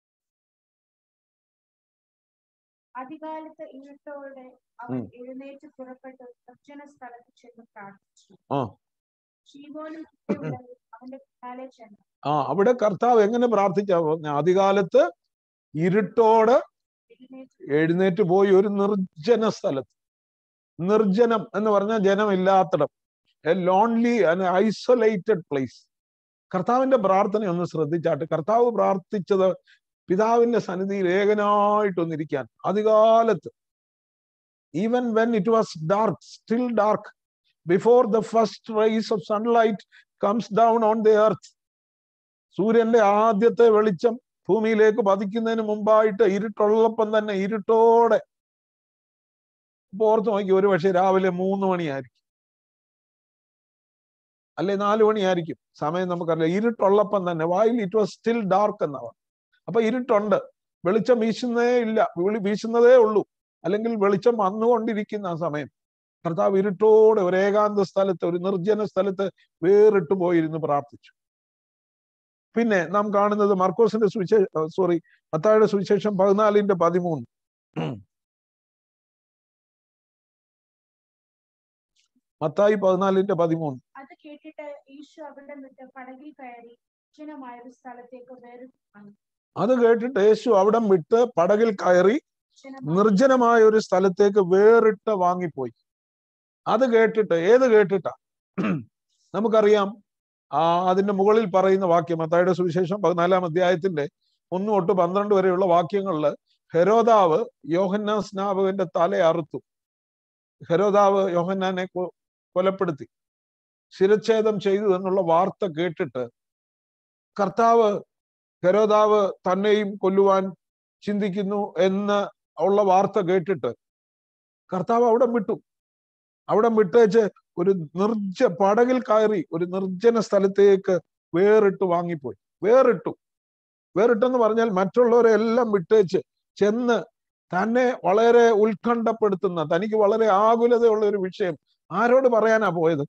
അധികാലത്ത് ഇരുട്ടോടെ അവൻ ഉം. എഴുന്നേറ്റ് പുറപ്പെട്ട് നിർജ്ജന സ്ഥലത്ത് ചെന്ന് പ്രാർത്ഥിച്ചു ആ. ഷീമോനും ചുറ്റുമുള്ളവരും അവന്റെ പിന്നാലെ ചെന്നു ആ അവിടെ കർത്താവ് എങ്ങനെ പ്രാർത്ഥിച്ചാ പറഞ്ഞ ആദ്യകാലത്ത് ഇരുട്ടോട് എഴുന്നേറ്റ് എഴുന്നേറ്റ് പോയി ഒരു നിർജ്ജന സ്ഥലത്ത് നിർജ്ജനം എന്ന് പറഞ്ഞാൽ ജനമില്ലാത്തിടം എ ലോൺലി ഐസൊലേറ്റഡ് പ്ലേസ് കർത്താവിന്റെ പ്രാർത്ഥന ഒന്ന് ശ്രദ്ധിച്ചാട്ട് കർത്താവ് പ്രാർത്ഥിച്ചത് പിതാവിന്റെ സന്നിധിയിൽ ഏകനായിട്ടൊന്നിരിക്കാൻ അധികാലത്ത് even when it was dark still dark before the first rise of sunlight comes down on the earth സൂര്യന്റെ ആദ്യത്തെ വെളിച്ചം ഭൂമിയിലേക്ക് പതിക്കുന്നതിന് മുമ്പായിട്ട് ഇരുട്ടുള്ളപ്പം തന്നെ ഇരുട്ടോടെ ഇപ്പൊ ഓർത്ത് നോക്കി ഒരു പക്ഷെ രാവിലെ മൂന്ന് മണിയായിരിക്കും അല്ലെ നാലു മണിയായിരിക്കും സമയം നമുക്കറിയില്ല ഇരുട്ടുള്ളപ്പം തന്നെ വായിൽ ഇറ്റ് വാസ് സ്റ്റിൽ ഡാർക്ക് എന്നാണ് അപ്പൊ ഇരുട്ടുണ്ട് വെളിച്ചം വീശുന്നേ ഇല്ല വിളി വീശുന്നതേ ഉള്ളൂ അല്ലെങ്കിൽ വെളിച്ചം വന്നുകൊണ്ടിരിക്കുന്ന ആ സമയം കർത്താവ് ഇരുട്ടോടെ ഒരു ഏകാന്ത സ്ഥലത്ത് ഒരു നിർജ്ജന സ്ഥലത്ത് വേറിട്ട് പോയിരുന്ന് പ്രാർത്ഥിച്ചു പിന്നെ നാം കാണുന്നത് മർക്കോസിന്റെ സുവിശേഷം സോറി മത്തായുടെ സുവിശേഷം പതിനാലിന്റെ പതിമൂന്ന് മത്തായി പതിനാലിന്റെ പതിമൂന്ന് അത് കേട്ടിട്ട് യേശു അവിടെ വിട്ട് പടകിൽ കയറി നിർജ്ജനമായ ഒരു സ്ഥലത്തേക്ക് വേറിട്ട് വന്നു അത് കേട്ടിട്ട് യേശു അവിടം വിട്ട് പടകിൽ കയറി നിർജ്ജനമായ നിർജ്ജനമായ ഒരു സ്ഥലത്തേക്ക് വേറിട്ട് വാങ്ങിപ്പോയി അത് കേട്ടിട്ട് ഏത് കേട്ടിട്ടാ നമുക്കറിയാം ആ അതിന്റെ മുകളിൽ പറയുന്ന വാക്യം മത്തായുടെ സുവിശേഷം പതിനാലാം അധ്യായത്തിന്റെ ഒന്ന് തൊട്ട് പന്ത്രണ്ട് വരെയുള്ള വാക്യങ്ങളിൽ ഹെരോദാവ് യോഹന്നാ സ്നാപകന്റെ തല അറുത്തു ഹെരോദാവ് യോഹന്നാനെ കൊ- കൊലപ്പെടുത്തി ശിരച്ഛേദം ചെയ്തു എന്നുള്ള വാർത്ത കേട്ടിട്ട് കർത്താവ് ഹെരോദാവ് തന്നെയും കൊല്ലുവാൻ ചിന്തിക്കുന്നു എന്ന് ഉള്ള വാർത്ത കേട്ടിട്ട് കർത്താവ് അവിടെ വിട്ടു അവിടെ വിട്ടേച്ച് ഒരു നിർജ്ജ പടകിൽ കയറി ഒരു നിർജ്ജന സ്ഥലത്തേക്ക് വേറിട്ട് വാങ്ങിപ്പോയി വേറിട്ടു വേറിട്ടെന്ന് പറഞ്ഞാൽ മറ്റുള്ളവരെ എല്ലാം വിട്ടേച്ച് ചെന്ന് തന്നെ വളരെ ഉത്കണ്ഠപ്പെടുത്തുന്ന തനിക്ക് വളരെ ആകുലതയുള്ള ഒരു വിഷയം ആരോട് പറയാനാ പോയത്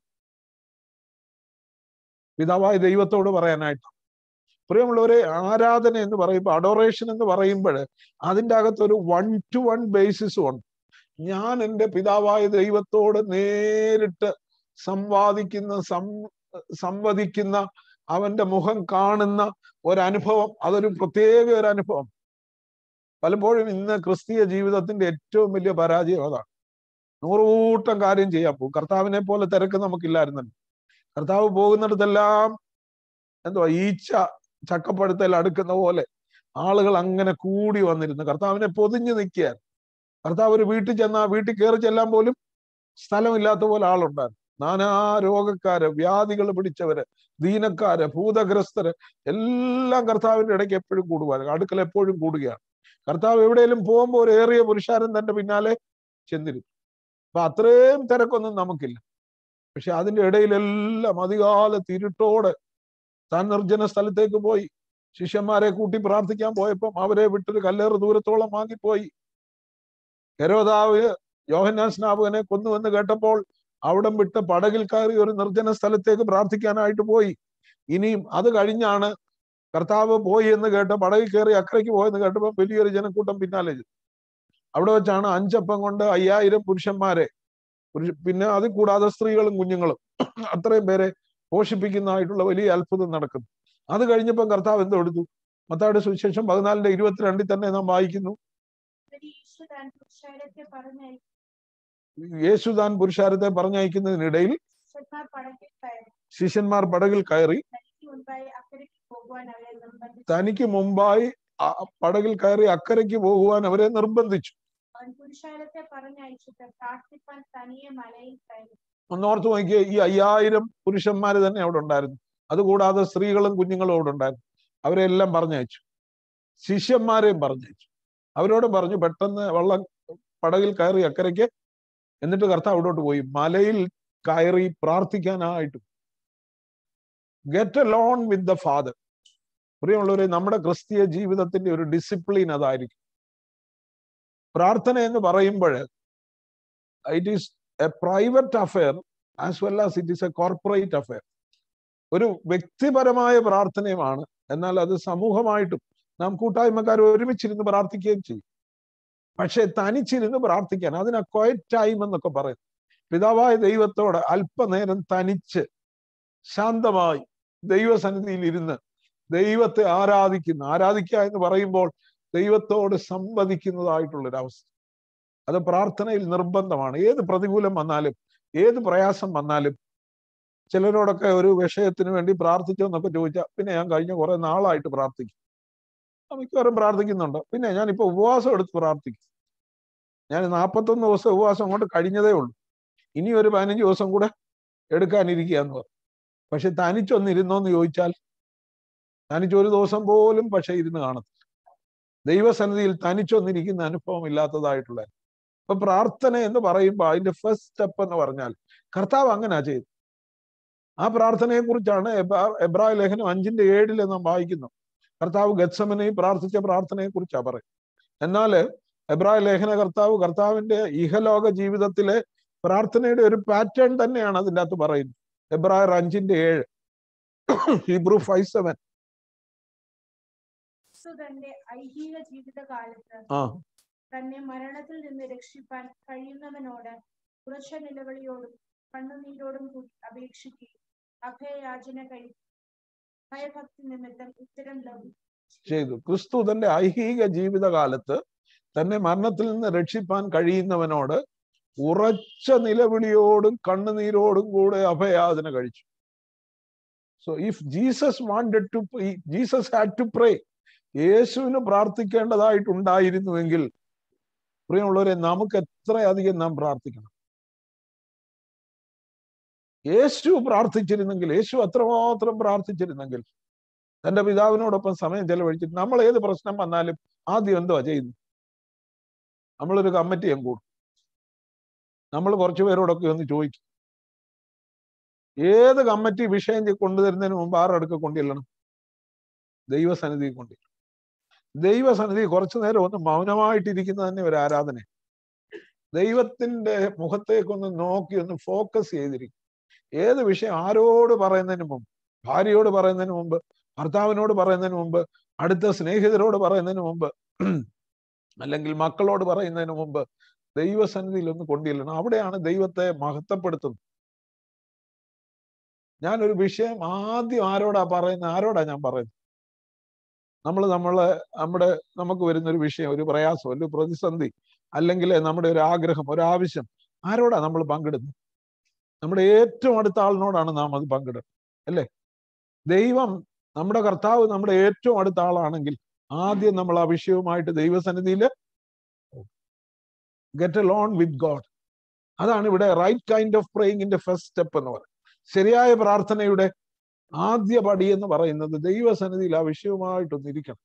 പിതാവായ ദൈവത്തോട് പറയാനായിട്ട് പ്രിയമുള്ളവരെ ആരാധന എന്ന് പറയുമ്പോൾ അഡോറേഷൻ എന്ന് പറയുമ്പോൾ അതിൻ്റെ അകത്ത് ഒരു വൺ ടു വൺ ബേസിസും ഉണ്ട് ഞാൻ എൻ്റെ പിതാവായ ദൈവത്തോട് നേരിട്ട് സംവാദിക്കുന്ന സം സംവദിക്കുന്ന അവന്റെ മുഖം കാണുന്ന ഒരനുഭവം അതൊരു പ്രത്യേക ഒരു അനുഭവം പലപ്പോഴും ഇന്ന് ക്രിസ്തീയ ജീവിതത്തിന്റെ ഏറ്റവും വലിയ പരാജയം അതാണ് നൂറുകൂട്ടം കാര്യം ചെയ്യാൻ പോകും കർത്താവിനെ പോലെ തിരക്ക് നമുക്കില്ലായിരുന്നല്ലോ കർത്താവ് പോകുന്നിടത്തെല്ലാം എന്തുവാ ഈച്ച ചക്കപ്പഴുത്തൽ അടുക്കുന്ന പോലെ ആളുകൾ അങ്ങനെ കൂടി വന്നിരുന്നു കർത്താവിനെ പൊതിഞ്ഞു നിൽക്കുക കർത്താവ് ഒരു വീട്ടിൽ ചെന്നാ വീട്ടിൽ കയറി ചെല്ലാൻ പോലും സ്ഥലമില്ലാത്ത പോലെ ആളുണ്ടായിരുന്നു നാനാ രോഗക്കാര് വ്യാധികൾ പിടിച്ചവര് ദീനക്കാര് ഭൂതഗ്രസ്തര് എല്ലാം കർത്താവിന്റെ ഇടയ്ക്ക് എപ്പോഴും കൂടുവാൻ അടുക്കൽ എപ്പോഴും കൂടുകയാണ് കർത്താവ് എവിടെയെങ്കിലും പോകുമ്പോൾ ഒരു ഏറിയ പുരുഷാരൻ തന്റെ പിന്നാലെ ചെന്നിരുന്നു അപ്പൊ അത്രയും തിരക്കൊന്നും നമുക്കില്ല പക്ഷെ അതിന്റെ ഇടയിലെല്ലാം അധികാലത്ത് ഇരുട്ടോടെ താൻ നിർജ്ജന സ്ഥലത്തേക്ക് പോയി ശിഷ്യന്മാരെ കൂട്ടി പ്രാർത്ഥിക്കാൻ പോയപ്പം അവരെ വിട്ടൊരു കല്ലേറ് ദൂരത്തോളം വാങ്ങിപ്പോയി ഹെരോദാവ് യോഹന്നാൻ സ്നാപകനെ കൊന്നുവെന്ന് കേട്ടപ്പോൾ അവിടം വിട്ട് പടകിൽ കയറി ഒരു നിർജ്ജന സ്ഥലത്തേക്ക് പ്രാർത്ഥിക്കാനായിട്ട് പോയി ഇനിയും അത് കഴിഞ്ഞാണ് കർത്താവ് പോയി എന്ന് കേട്ട് പടകിൽ കയറി അക്കരയ്ക്ക് പോയെന്ന് കേട്ടപ്പോൾ വലിയൊരു ജനക്കൂട്ടം പിന്നാലെ ചെന്നു. അവിടെ വെച്ചാണ് അഞ്ചപ്പം കൊണ്ട് അയ്യായിരം പുരുഷന്മാരെ പുരുഷ പിന്നെ അത് കൂടാതെ സ്ത്രീകളും കുഞ്ഞുങ്ങളും അത്രയും പേരെ പോഷിപ്പിക്കുന്നതായിട്ടുള്ള വലിയ അത്ഭുതം നടക്കുന്നു അത് കഴിഞ്ഞപ്പം കർത്താവ് എന്തോ എടുത്തു മത്തായുടെ സുവിശേഷം പതിനാലിന്റെ ഇരുപത്തിരണ്ടിൽ തന്നെ നാം വായിക്കുന്നു എന്നിട്ട് യേശു താൻ പുരുഷാരത്തെ പറഞ്ഞയച്ചു യേശു താൻ പുരുഷാരത്തെ പറഞ്ഞയക്കുന്നതിനിടയിൽ ശിഷ്യന്മാർ പടകിൽ കയറി ശിഷ്യന്മാർ പടകിൽ കയറി തനിക്ക് മുൻപായി അക്കരയ്ക്ക് പോകുവാൻ അവരെ നിർബന്ധിച്ചു തനിക്ക് മുമ്പായി ആ പടകിൽ കയറി അക്കരയ്ക്ക് പോകുവാൻ അവരെ നിർബന്ധിച്ചു അവൻ പുരുഷാരത്തെ പറഞ്ഞയച്ചിട്ട് പ്രാർത്ഥിപ്പാൻ തനിയെ മലയിൽ കയറി ഒന്നോർത്ത് നോക്കിയേ ഈ അയ്യായിരം പുരുഷന്മാര് തന്നെ അവിടെ ഉണ്ടായിരുന്നു അതുകൂടാതെ സ്ത്രീകളും കുഞ്ഞുങ്ങളും അവിടെ ഉണ്ടായിരുന്നു അവരെല്ലാം പറഞ്ഞയച്ചു ശിഷ്യന്മാരെയും പറഞ്ഞയച്ചു അവരോട് പറഞ്ഞു പെട്ടെന്ന് വള്ളം പടകിൽ കയറി അക്കരയ്ക്ക് എന്നിട്ട് കർത്താവ് അവിടോട്ട് പോയി മലയിൽ കയറി പ്രാർത്ഥിക്കാനായിട്ട് get alone with the Father പ്രിയമുള്ളവരെ നമ്മുടെ ക്രിസ്തീയ ജീവിതത്തിന്റെ ഒരു ഡിസിപ്ലിൻ അതായിരിക്കും പ്രാർത്ഥന എന്ന് പറയുമ്പോൾ it is a private affair as well as it is a corporate affair ഒരു വ്യക്തിപരമായ പ്രാർത്ഥനയുമാണ് എന്നാൽ അത് സമൂഹമായിട്ടും നാം കൂട്ടായ്മക്കാർ ഒരുമിച്ചിരുന്ന് പ്രാർത്ഥിക്കുകയും ചെയ്യും പക്ഷെ തനിച്ചിരുന്ന് പ്രാർത്ഥിക്കാൻ അതിനെ ക്വയറ്റ് ടൈം എന്നൊക്കെ പറയും പിതാവായ ദൈവത്തോട് അല്പനേരം തനിച്ച് ശാന്തമായി ദൈവസന്നിധിയിൽ ഇരുന്ന് ദൈവത്തെ ആരാധിക്കുന്ന ആരാധിക്കുക എന്ന് പറയുമ്പോൾ ദൈവത്തോട് സംവദിക്കുന്നതായിട്ടുള്ളൊരവസ്ഥ അത് പ്രാർത്ഥനയിൽ നിർബന്ധമാണ് ഏത് പ്രതികൂലം വന്നാലും ഏത് പ്രയാസം വന്നാലും ചിലരോടൊക്കെ ഒരു വിഷയത്തിന് വേണ്ടി പ്രാർത്ഥിച്ചോ എന്നൊക്കെ ചോദിച്ചാൽ പിന്നെ ഞാൻ കഴിഞ്ഞ കുറെ നാളായിട്ട് പ്രാർത്ഥിക്കും മിക്കവാറും പ്രാർത്ഥിക്കുന്നുണ്ട് പിന്നെ ഞാൻ ഇപ്പൊ ഉപവാസം എടുത്ത് പ്രാർത്ഥിക്കും ഞാൻ നാൽപ്പത്തൊന്ന് ദിവസം ഉപവാസം അങ്ങോട്ട് കഴിഞ്ഞതേ ഉള്ളൂ ഇനി ഒരു പതിനഞ്ച് ദിവസം കൂടെ എടുക്കാനിരിക്കുക എന്ന് പറഞ്ഞു പക്ഷെ തനിച്ചൊന്നിരുന്നോന്ന് ചോദിച്ചാൽ തനിച്ച് ഒരു ദിവസം പോലും പക്ഷെ ഇരുന്ന് കാണത്തില്ല ദൈവസന്നിധിയിൽ തനിച്ചൊന്നിരിക്കുന്ന അനുഭവം ഇല്ലാത്തതായിട്ടുള്ള അപ്പൊ പ്രാർത്ഥന എന്ന് പറയുമ്പോൾ അതിന്റെ ഫസ്റ്റ് സ്റ്റെപ്പ് എന്ന് പറഞ്ഞാൽ കർത്താവ് അങ്ങനെയാ ചെയ്തു ആ പ്രാർത്ഥനയെ കുറിച്ചാണ് എബ്രായ ലേഖനം അഞ്ചിന്റെ ഏഴില് നാം വായിക്കുന്നു കർത്താവ് ഗത്സമനെയും പ്രാർത്ഥിച്ച പ്രാർത്ഥനയെ കുറിച്ചാ പറയും എന്നാല് എബ്രായ ലേഖന കർത്താവ് കർത്താവിന്റെ ഇഹലോക ജീവിതത്തിലെ പ്രാർത്ഥനയുടെ ഒരു പാറ്റേൺ തന്നെയാണ് അതിൻ്റെ അകത്ത് പറയുന്നത് എബ്രായർ അഞ്ചിന്റെ ഏഴ് ഹിബ്രു ഫൈവ് സെവൻ തന്റെ ഐഹിക ജീവിതകാലത്ത് ആ തന്നെ മരണത്തിൽ നിന്ന് രക്ഷിപ്പാൻ കഴിയുന്നവനോട് ഉറച്ച നിലവിളിയോടും കണ്ണുനീരോടും കൂടി അപേക്ഷിക്കുകയും അഭയയാചന കഴി ഭയഭക്തി നിമിത്തം ഉത്തരം ലഭിക്കും ചെയ്തു ക്രിസ്തു തന്റെ ഐഹിക ജീവിതകാലത്ത് തന്നെ മരണത്തിൽ നിന്ന് രക്ഷിപ്പാൻ കഴിയുന്നവനോട് ഉറച്ച നിലവിളിയോടും കണ്ണുനീരോടും കൂടെ അഭയാചന കഴിച്ചു so if Jesus wanted to Jesus had to pray യേശുവിന് പ്രാർത്ഥിക്കേണ്ടതായിട്ടുണ്ടായിരുന്നുവെങ്കിൽ പ്രിയമുള്ളവരെ നമുക്ക് എത്രയധികം നാം പ്രാർത്ഥിക്കണം യേശു പ്രാർത്ഥിച്ചിരുന്നെങ്കിൽ യേശു അത്രമാത്രം പ്രാർത്ഥിച്ചിരുന്നെങ്കിൽ തന്റെ പിതാവിനോടൊപ്പം സമയം ചെലവഴിച്ചിട്ട് നമ്മൾ ഏത് പ്രശ്നം വന്നാലും ആദ്യം എന്തുവാ ചെയ്യുന്നു നമ്മളൊരു കമ്മിറ്റി അങ്ങ് കൂടും നമ്മൾ കുറച്ചു പേരോടൊക്കെ ഒന്ന് ചോദിക്കും ഏത് കമ്മിറ്റി വിഷയം കൊണ്ടുതരുന്നതിന് മുമ്പ് ആറടുക്ക കൊണ്ടുചെല്ലണം ദൈവസന്നിധി കൊണ്ടുചെല്ലണം ദൈവസന്നിധി കുറച്ചു നേരം ഒന്ന് മൗനമായിട്ടിരിക്കുന്നത് തന്നെ ഒരു ആരാധന ദൈവത്തിന്റെ മുഖത്തേക്കൊന്ന് നോക്കി ഒന്ന് ഫോക്കസ് ചെയ്തിരിക്കും ഏത് വിഷയം ആരോട് പറയുന്നതിന് മുമ്പ് ഭാര്യയോട് പറയുന്നതിന് മുമ്പ് ഭർത്താവിനോട് പറയുന്നതിന് മുമ്പ് അടുത്ത സ്നേഹിതരോട് പറയുന്നതിന് മുമ്പ് അല്ലെങ്കിൽ മക്കളോട് പറയുന്നതിന് മുമ്പ് ദൈവസന്നിധിയിൽ ഒന്ന് കൊണ്ടുചെല്ലണം അവിടെയാണ് ദൈവത്തെ മഹത്വപ്പെടുത്തുന്നത് ഞാനൊരു വിഷയം ആദ്യം ആരോടാ പറയുന്നത് ആരോടാ ഞാൻ പറയുന്നത് നമ്മൾ നമ്മളെ നമ്മുടെ നമുക്ക് വരുന്ന ഒരു വിഷയം ഒരു പ്രയാസം ഒരു പ്രതിസന്ധി അല്ലെങ്കിൽ നമ്മുടെ ഒരു ആഗ്രഹം ഒരു ആവശ്യം ആരോടാ നമ്മൾ പങ്കിടുന്നത് നമ്മുടെ ഏറ്റവും അടുത്ത ആളിനോടാണ് നാം അത് പങ്കിടുന്നത് അല്ലേ ദൈവം നമ്മുടെ കർത്താവ് നമ്മുടെ ഏറ്റവും അടുത്ത ആളാണെങ്കിൽ ആദ്യം നമ്മൾ ആ വിഷയവുമായിട്ട് ദൈവസന്നിധിയിൽ get alone with God അതാണ് ഇവിടെ റൈറ്റ് കൈൻഡ് ഓഫ് പ്രേയിങ്ങിന്റെ ഫസ്റ്റ് സ്റ്റെപ്പ് എന്ന് പറയുന്നത് ശരിയായ പ്രാർത്ഥനയുടെ ആദ്യ പടി എന്ന് പറയുന്നത് ദൈവസന്നിധിയിൽ ആ വിഷയവുമായിട്ടൊന്ന് ഇരിക്കണം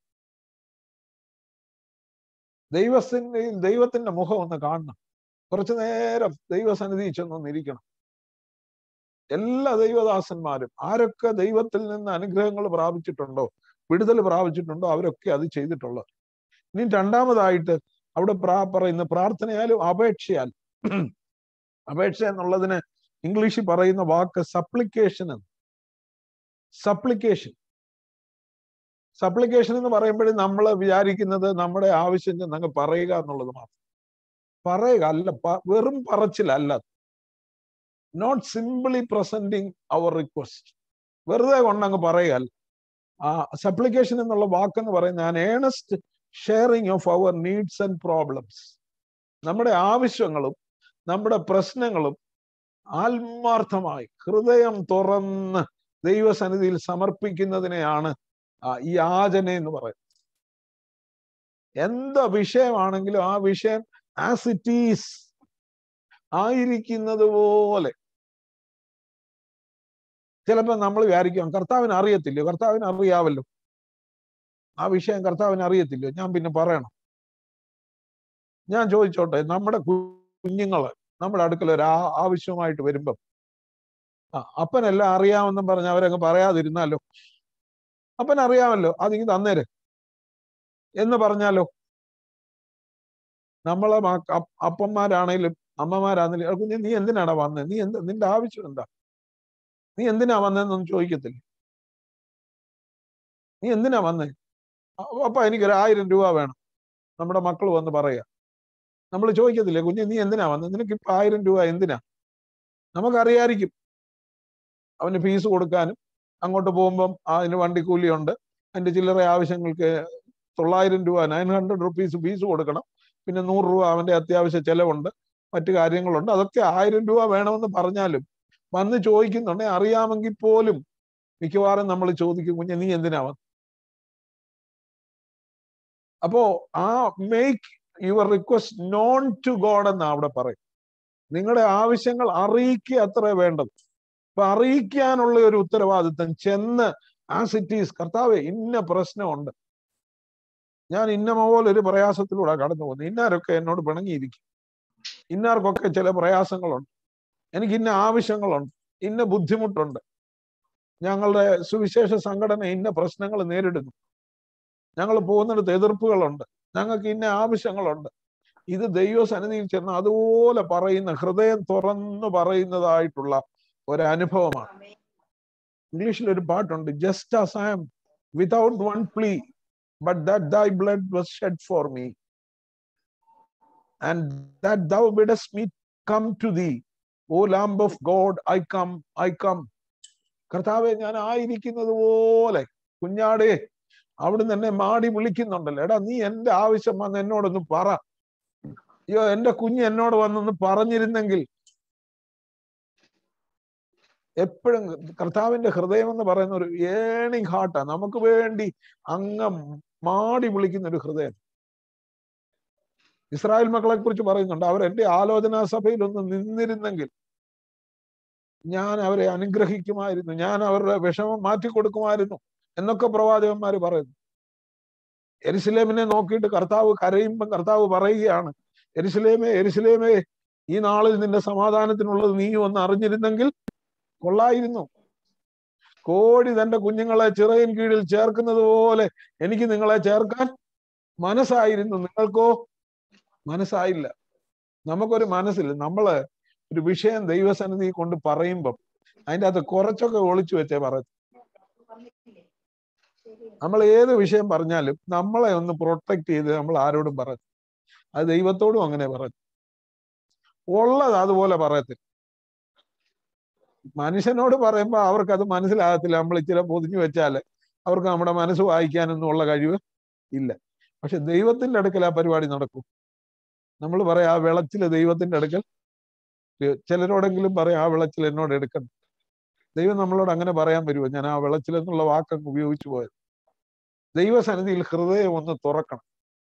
ദൈവത്തിന്റെ ദൈവത്തിന്റെ മുഖം ഒന്ന് കാണണം കുറച്ചു നേരം ദൈവസന്നിധി ചെന്നൊന്ന് ഇരിക്കണം എല്ലാ ദൈവദാസന്മാരും ആരൊക്കെ ദൈവത്തിൽ നിന്ന് അനുഗ്രഹങ്ങൾ പ്രാപിച്ചിട്ടുണ്ടോ വിടുതൽ പ്രാപിച്ചിട്ടുണ്ടോ അവരൊക്കെ അത് ചെയ്തിട്ടുള്ളത് ഇനി രണ്ടാമതായിട്ട് അവിടെ പ്രാ പറയുന്ന പ്രാർത്ഥനയാലും അപേക്ഷയാൽ അപേക്ഷ എന്നുള്ളതിന് ഇംഗ്ലീഷിൽ പറയുന്ന വാക്ക് സപ്ലിക്കേഷൻ എന്ന് സപ്ലിക്കേഷൻ സപ്ലിക്കേഷൻ എന്ന് പറയുമ്പോഴും നമ്മൾ വിചാരിക്കുന്നത് നമ്മുടെ ആവശ്യം ചെന്നങ്ങ് പറയുക എന്നുള്ളത് മാത്രം പറയുക അല്ല വെറും പറച്ചിലല്ല not simply presenting our request വെറുതെ കൊണ്ടങ്ങ് പറയുക ആ സപ്ലിക്കേഷൻ എന്നുള്ള വാക്കെന്ന് പറയുന്നത് ഞാൻ earnest sharing of our needs and problems നമ്മുടെ ആവശ്യങ്ങളും നമ്മുടെ പ്രശ്നങ്ങളും ആത്മാർത്ഥമായി ഹൃദയം തുറന്ന് ദൈവസന്നിധിയിൽ സമർപ്പിക്കുന്നതിനെയാണ് ഈ യാചന എന്ന് പറയുന്നത് എന്ത് വിഷയമാണെങ്കിലും ആ വിഷയം ആസ് ഇറ്റ് ഈസ് ആയിരിക്കുന്നത് പോലെ ചിലപ്പോൾ നമ്മൾ വിചാരിക്കാം കർത്താവിന് അറിയത്തില്ലയോ കർത്താവിന് അറിയാവല്ലോ ആ വിഷയം കർത്താവിന് അറിയത്തില്ലയോ ഞാൻ പിന്നെ പറയണം ഞാൻ ചോദിച്ചോട്ടെ നമ്മുടെ കുഞ്ഞുങ്ങള് നമ്മുടെ അടുക്കൽ ഒരു ആവശ്യമായിട്ട് വരുമ്പം ആ അപ്പനെല്ലാം അറിയാമെന്നും പറഞ്ഞ് അവരങ്ങ് പറയാതിരുന്നാലോ അപ്പൻ അറിയാമല്ലോ അതിങ്ങ് തന്നേര് എന്ന് പറഞ്ഞാലോ നമ്മളെ അപ്പന്മാരാണേലും അമ്മമാരാന്നില്ല "എടാ കുഞ്ഞെ നീ എന്തിനാടാ വന്നത് നീ എന്ത് നിന്റെ ആവശ്യം എന്താ നീ എന്തിനാ വന്നതെന്നൊന്നും ചോദിക്കത്തില്ല നീ എന്തിനാ വന്നേ അപ്പ എനിക്കൊരു ആയിരം രൂപ വേണം നമ്മുടെ മക്കൾ വന്ന് പറയാ നമ്മൾ ചോദിക്കത്തില്ലേ കുഞ്ഞെ നീ എന്തിനാ വന്നത് നിനക്ക് ഇപ്പൊ ആയിരം രൂപ എന്തിനാ നമുക്കറിയായിരിക്കും അവന് ഫീസ് കൊടുക്കാനും അങ്ങോട്ട് പോകുമ്പം അതിന് വണ്ടിക്കൂലിയുണ്ട് അതിന്റെ ചില്ലറ ആവശ്യങ്ങൾക്ക് തൊള്ളായിരം രൂപ നയൻ ഹൺഡ്രഡ് റുപ്പീസ് ഫീസ് കൊടുക്കണം പിന്നെ നൂറ് രൂപ അവന്റെ അത്യാവശ്യ ചെലവുണ്ട് മറ്റു കാര്യങ്ങളുണ്ട് അതൊക്കെ ആയിരം രൂപ വേണമെന്ന് പറഞ്ഞാലും വന്ന് ചോദിക്കുന്നുണ്ടെ അറിയാമെങ്കിൽ പോലും മിക്കവാറും നമ്മൾ ചോദിക്കും കുഞ്ഞെ നീ എന്തിനാ വന്നത് അപ്പോ ആ make your request known to God എന്ന് അവിടെ പറയും നിങ്ങളുടെ ആവശ്യങ്ങൾ അറിയിക്കുക അത്ര വേണ്ടത് അപ്പൊ അറിയിക്കാനുള്ള ഒരു ഉത്തരവാദിത്തം ചെന്ന് ആസ് ഇറ്റ് ഈസ് കർത്താവെ ഇന്ന പ്രശ്നമുണ്ട് ഞാൻ ഇന്ന പോലെ ഒരു പ്രയാസത്തിലൂടെ കടന്നു പോകുന്നു ഇന്നാരൊക്കെ എന്നോട് പിണങ്ങിയിരിക്കും ഇന്നാർക്കൊക്കെ ചില പ്രയാസങ്ങളുണ്ട് എനിക്ക് ഇന്ന ആവശ്യങ്ങളുണ്ട് ഇന്ന ബുദ്ധിമുട്ടുണ്ട് ഞങ്ങളുടെ സുവിശേഷ സംഘടന ഇന്ന പ്രശ്നങ്ങൾ നേരിടുന്നു ഞങ്ങൾ പോകുന്നിടത്ത് എതിർപ്പുകളുണ്ട് ഞങ്ങൾക്ക് ഇന്ന ആവശ്യങ്ങളുണ്ട് ഇത് ദൈവസന്നിധിയിൽ ചെന്ന് അതുപോലെ പറയുന്ന ഹൃദയം തുറന്നു പറയുന്നതായിട്ടുള്ള ഒരനുഭവമാണ് ഇംഗ്ലീഷിൽ ഒരു പാട്ടുണ്ട് just as I am without one plea but that thy blood was shed for me and that thou biddest me come to thee O lamb of God I come I come കർത്താവെ ഞാൻ ആയിരിക്കുന്നത് പോലെ കുഞ്ഞാടേ അവിടുന്ന് എന്നെ മാടി വിളിക്കുന്നുണ്ടല്ലോ എടാ നീ എന്റെ ആവശ്യം വന്ന് എന്നോടൊന്ന് പറ അയ്യോ എന്റെ കുഞ്ഞ് എന്നോട് വന്നൊന്ന് പറഞ്ഞിരുന്നെങ്കിൽ എപ്പോഴും കർത്താവിന്റെ ഹൃദയം എന്ന് പറയുന്ന ഒരു ഏണിങ് ഹാർട്ടാ നമുക്ക് വേണ്ടി അങ്ങ് മാടി വിളിക്കുന്ന ഒരു ഹൃദയം ഇസ്രായേൽ മക്കളെ കുറിച്ച് പറയുന്നുണ്ട് അവർ എന്റെ ആലോചനാ സഭയിൽ ഒന്ന് നിന്നിരുന്നെങ്കിൽ ഞാൻ അവരെ അനുഗ്രഹിക്കുമായിരുന്നു ഞാൻ അവരുടെ വിഷമം മാറ്റി കൊടുക്കുമായിരുന്നു എന്നൊക്കെ പ്രവാചകന്മാർ പറയുന്നു എരിശിലേമിനെ നോക്കിയിട്ട് കർത്താവ് കരയുമ്പം കർത്താവ് പറയുകയാണ് എരിശിലേമേ എരിശിലേമേ ഈ നാളിൽ നിന്റെ സമാധാനത്തിനുള്ളത് നീ ഒന്ന് അറിഞ്ഞിരുന്നെങ്കിൽ കൊള്ളായിരുന്നു കോടി തന്റെ കുഞ്ഞുങ്ങളെ ചിറയിൻ കീഴിൽ ചേർക്കുന്നത് പോലെ എനിക്ക് നിങ്ങളെ ചേർക്കാൻ മനസ്സായിരുന്നു നിങ്ങൾക്കോ മനസ്സായില്ല നമുക്കൊരു മനസ്സില്ല നമ്മള് ഒരു വിഷയം ദൈവസന്നിധി കൊണ്ട് പറയുമ്പം അതിൻ്റെ അകത്ത് കുറച്ചൊക്കെ ഒളിച്ചു വെച്ചേ പറയും നമ്മൾ ഏത് വിഷയം പറഞ്ഞാലും നമ്മളെ ഒന്ന് പ്രൊട്ടക്ട് ചെയ്ത് നമ്മൾ ആരോടും പറയും അത് ദൈവത്തോടും അങ്ങനെ പറയും ഉള്ളത് അതുപോലെ പറയത്തില്ല മനുഷ്യനോട് പറയുമ്പോൾ അവർക്ക് അത് മനസ്സിലാകത്തില്ല നമ്മൾ ഇച്ചിരി പൊതിഞ്ഞു വെച്ചാല് അവർക്ക് നമ്മുടെ മനസ്സ് വായിക്കാനൊന്നും ഉള്ള കഴിവ് ഇല്ല പക്ഷെ ദൈവത്തിന്റെ അടുക്കൽ ആ പരിപാടി നടക്കും നമ്മൾ പറയാം ആ വിളച്ചില് ദൈവത്തിന്റെ അടുക്കൽ ചിലരോടെങ്കിലും പറയാം ആ വിളച്ചിൽ എന്നോട് എടുക്കണം ദൈവം നമ്മളോട് അങ്ങനെ പറയാൻ വരുമോ ഞാൻ ആ വിളച്ചിൽ എന്നുള്ള വാക്കങ്ങ് ഉപയോഗിച്ചു പോയത് ദൈവസന്നിധിയിൽ ഹൃദയം ഒന്ന് തുറക്കണം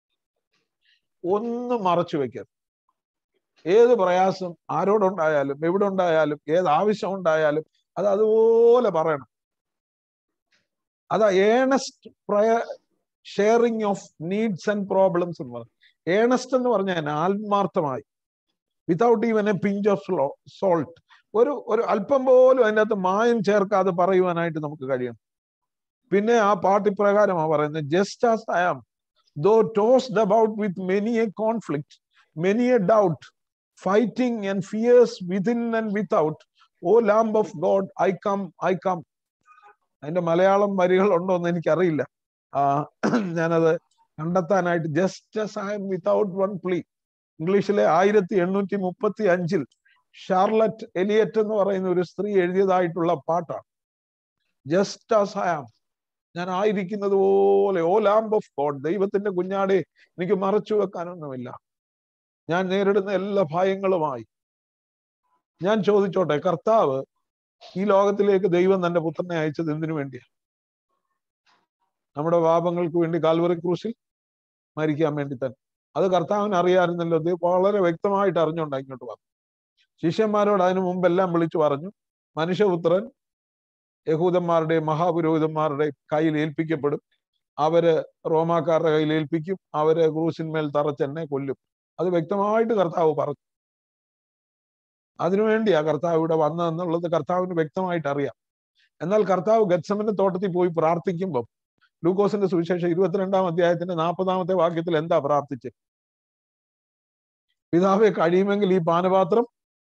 ഒന്നും മറച്ചു വെക്കരുത് ഏത് പ്രയാസം ആരോടുണ്ടായാലും എവിടെ ഉണ്ടായാലും ഏത് ആവശ്യം ഉണ്ടായാലും അത് അതുപോലെ പറയണം അതാ earnest prayer sharing of needs and problems എന്ന് പറഞ്ഞു ഏണസ്റ്റ് എന്ന് പറഞ്ഞാൽ ആത്മാർത്ഥമായി without even a pinch of salt ഒരു ഒരു അല്പം പോലും അതിൻ്റെ അകത്ത് മായം ചേർക്കാതെ പറയുവാനായിട്ട് നമുക്ക് കഴിയണം പിന്നെ ആ പാർട്ടി പ്രകാരമാണ് പറയുന്നത് just as I am though tossed about with many a conflict many a doubt fighting and fears within and without O lamb of God I come I come അതിന്റെ മലയാളം വരികൾ ഉണ്ടോ എന്ന് എനിക്കറിയില്ല ആ ഞാനത് കണ്ടെത്താനായിട്ട് just I am without one plea ഇംഗ്ലീഷിലെ ആയിരത്തി എണ്ണൂറ്റി മുപ്പത്തി അഞ്ചിൽ ഷാർലറ്റ് എലിയറ്റ് എന്ന് പറയുന്ന ഒരു സ്ത്രീ എഴുതിയതായിട്ടുള്ള പാട്ടാണ് ജസ്റ്റ് ആസ് ഐ ആം ഞാൻ ആയിരിക്കുന്നത് പോലെ ഓ ലാംബ് ഓഫ് ഗോഡ് ദൈവത്തിന്റെ കുഞ്ഞാടെ എനിക്ക് മറച്ചു വെക്കാനൊന്നുമില്ല ഞാൻ നേരിടുന്ന എല്ലാ ഭയങ്ങളുമായി ഞാൻ ചോദിച്ചോട്ടെ കർത്താവ് ഈ ലോകത്തിലേക്ക് ദൈവം തന്റെ പുത്രനെ അയച്ചത് എന്തിനു വേണ്ടിയാണ് നമ്മുടെ പാപങ്ങൾക്ക് വേണ്ടി കാൽവറി ക്രൂശിൽ മരിക്കാൻ വേണ്ടി തന്നെ അത് കർത്താവിന് അറിയാമായിരുന്നല്ലോ അത് വളരെ വ്യക്തമായിട്ട് അറിഞ്ഞുകൊണ്ട് ഇങ്ങോട്ട് വന്നു ശിഷ്യന്മാരോട് അതിനു മുമ്പെല്ലാം വിളിച്ചു പറഞ്ഞു മനുഷ്യപുത്രൻ യഹൂദന്മാരുടെയും മഹാപുരോഹിതന്മാരുടെയും കയ്യിൽ ഏൽപ്പിക്കപ്പെടും അവര് റോമാക്കാരുടെ കയ്യിൽ ഏൽപ്പിക്കും അവര് ക്രൂസിന്മേൽ തറച്ചെന്നെ കൊല്ലും അത് വ്യക്തമായിട്ട് കർത്താവ് പറഞ്ഞു അതിനുവേണ്ടിയാ കർത്താവ് ഇവിടെ വന്നതെന്നുള്ളത് കർത്താവിന് വ്യക്തമായിട്ട് അറിയാം എന്നാൽ കർത്താവ് ഗത്സമന്റെ തോട്ടത്തിൽ പോയി പ്രാർത്ഥിക്കുമ്പോൾ ലൂക്കോസിന്റെ സുവിശേഷം ഇരുപത്തിരണ്ടാം അധ്യായത്തിന്റെ നാൽപ്പതാമത്തെ വാക്യത്തിൽ എന്താ പ്രാർത്ഥിച്ച് പിതാവെ കഴിയുമെങ്കിൽ ഈ പാനപാത്രം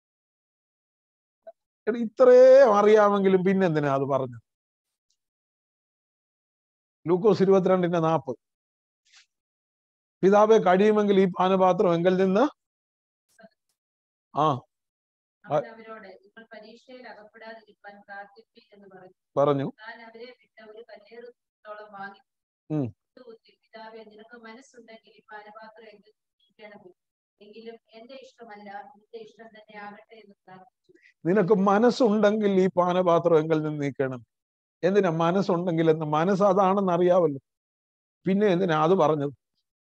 എടാ, ഇത്രേ അറിയാമെങ്കിലും പിന്നെ എന്തിനാ അത് പറഞ്ഞു ലൂക്കോസ് ഇരുപത്തിരണ്ടിന്റെ നാപ്പ് പിതാവെ കഴിയുമെങ്കിൽ ഈ പാനപാത്രം എങ്കിൽ നിന്ന് ആ അവൻ അവരോട് നിങ്ങൾ പരീക്ഷയിൽ അകപ്പെടാതിരിക്കാൻ പ്രാർത്ഥിപ്പീൻ എന്ന് പറഞ്ഞു പറഞ്ഞു താൻ അവരെ വിട്ട ഒരു കല്ലേറത്തോളം വാങ്ങി ഉം. കുത്തി പിതാവെ നിനക്ക് മനസ്സുണ്ടെങ്കിൽ ഈ പാനപാത്രം എങ്കിൽ ഇരിക്കണമേ എങ്കിലും എന്റെ ഇഷ്ടമല്ല നിന്റെ ഇഷ്ടം തന്നെ ആകട്ടെ എന്ന് പ്രാർത്ഥിച്ചു നിനക്ക് മനസ്സുണ്ടെങ്കിൽ ഈ പാനപാത്രം എങ്കിൽ നിന്ന് നീക്കണം എന്തിനാ മനസ്സുണ്ടെങ്കിൽ എന്ന് മനസ്സ് അതാണെന്ന് അറിയാമല്ലോ പിന്നെ എന്തിനാ അത് പറഞ്ഞത്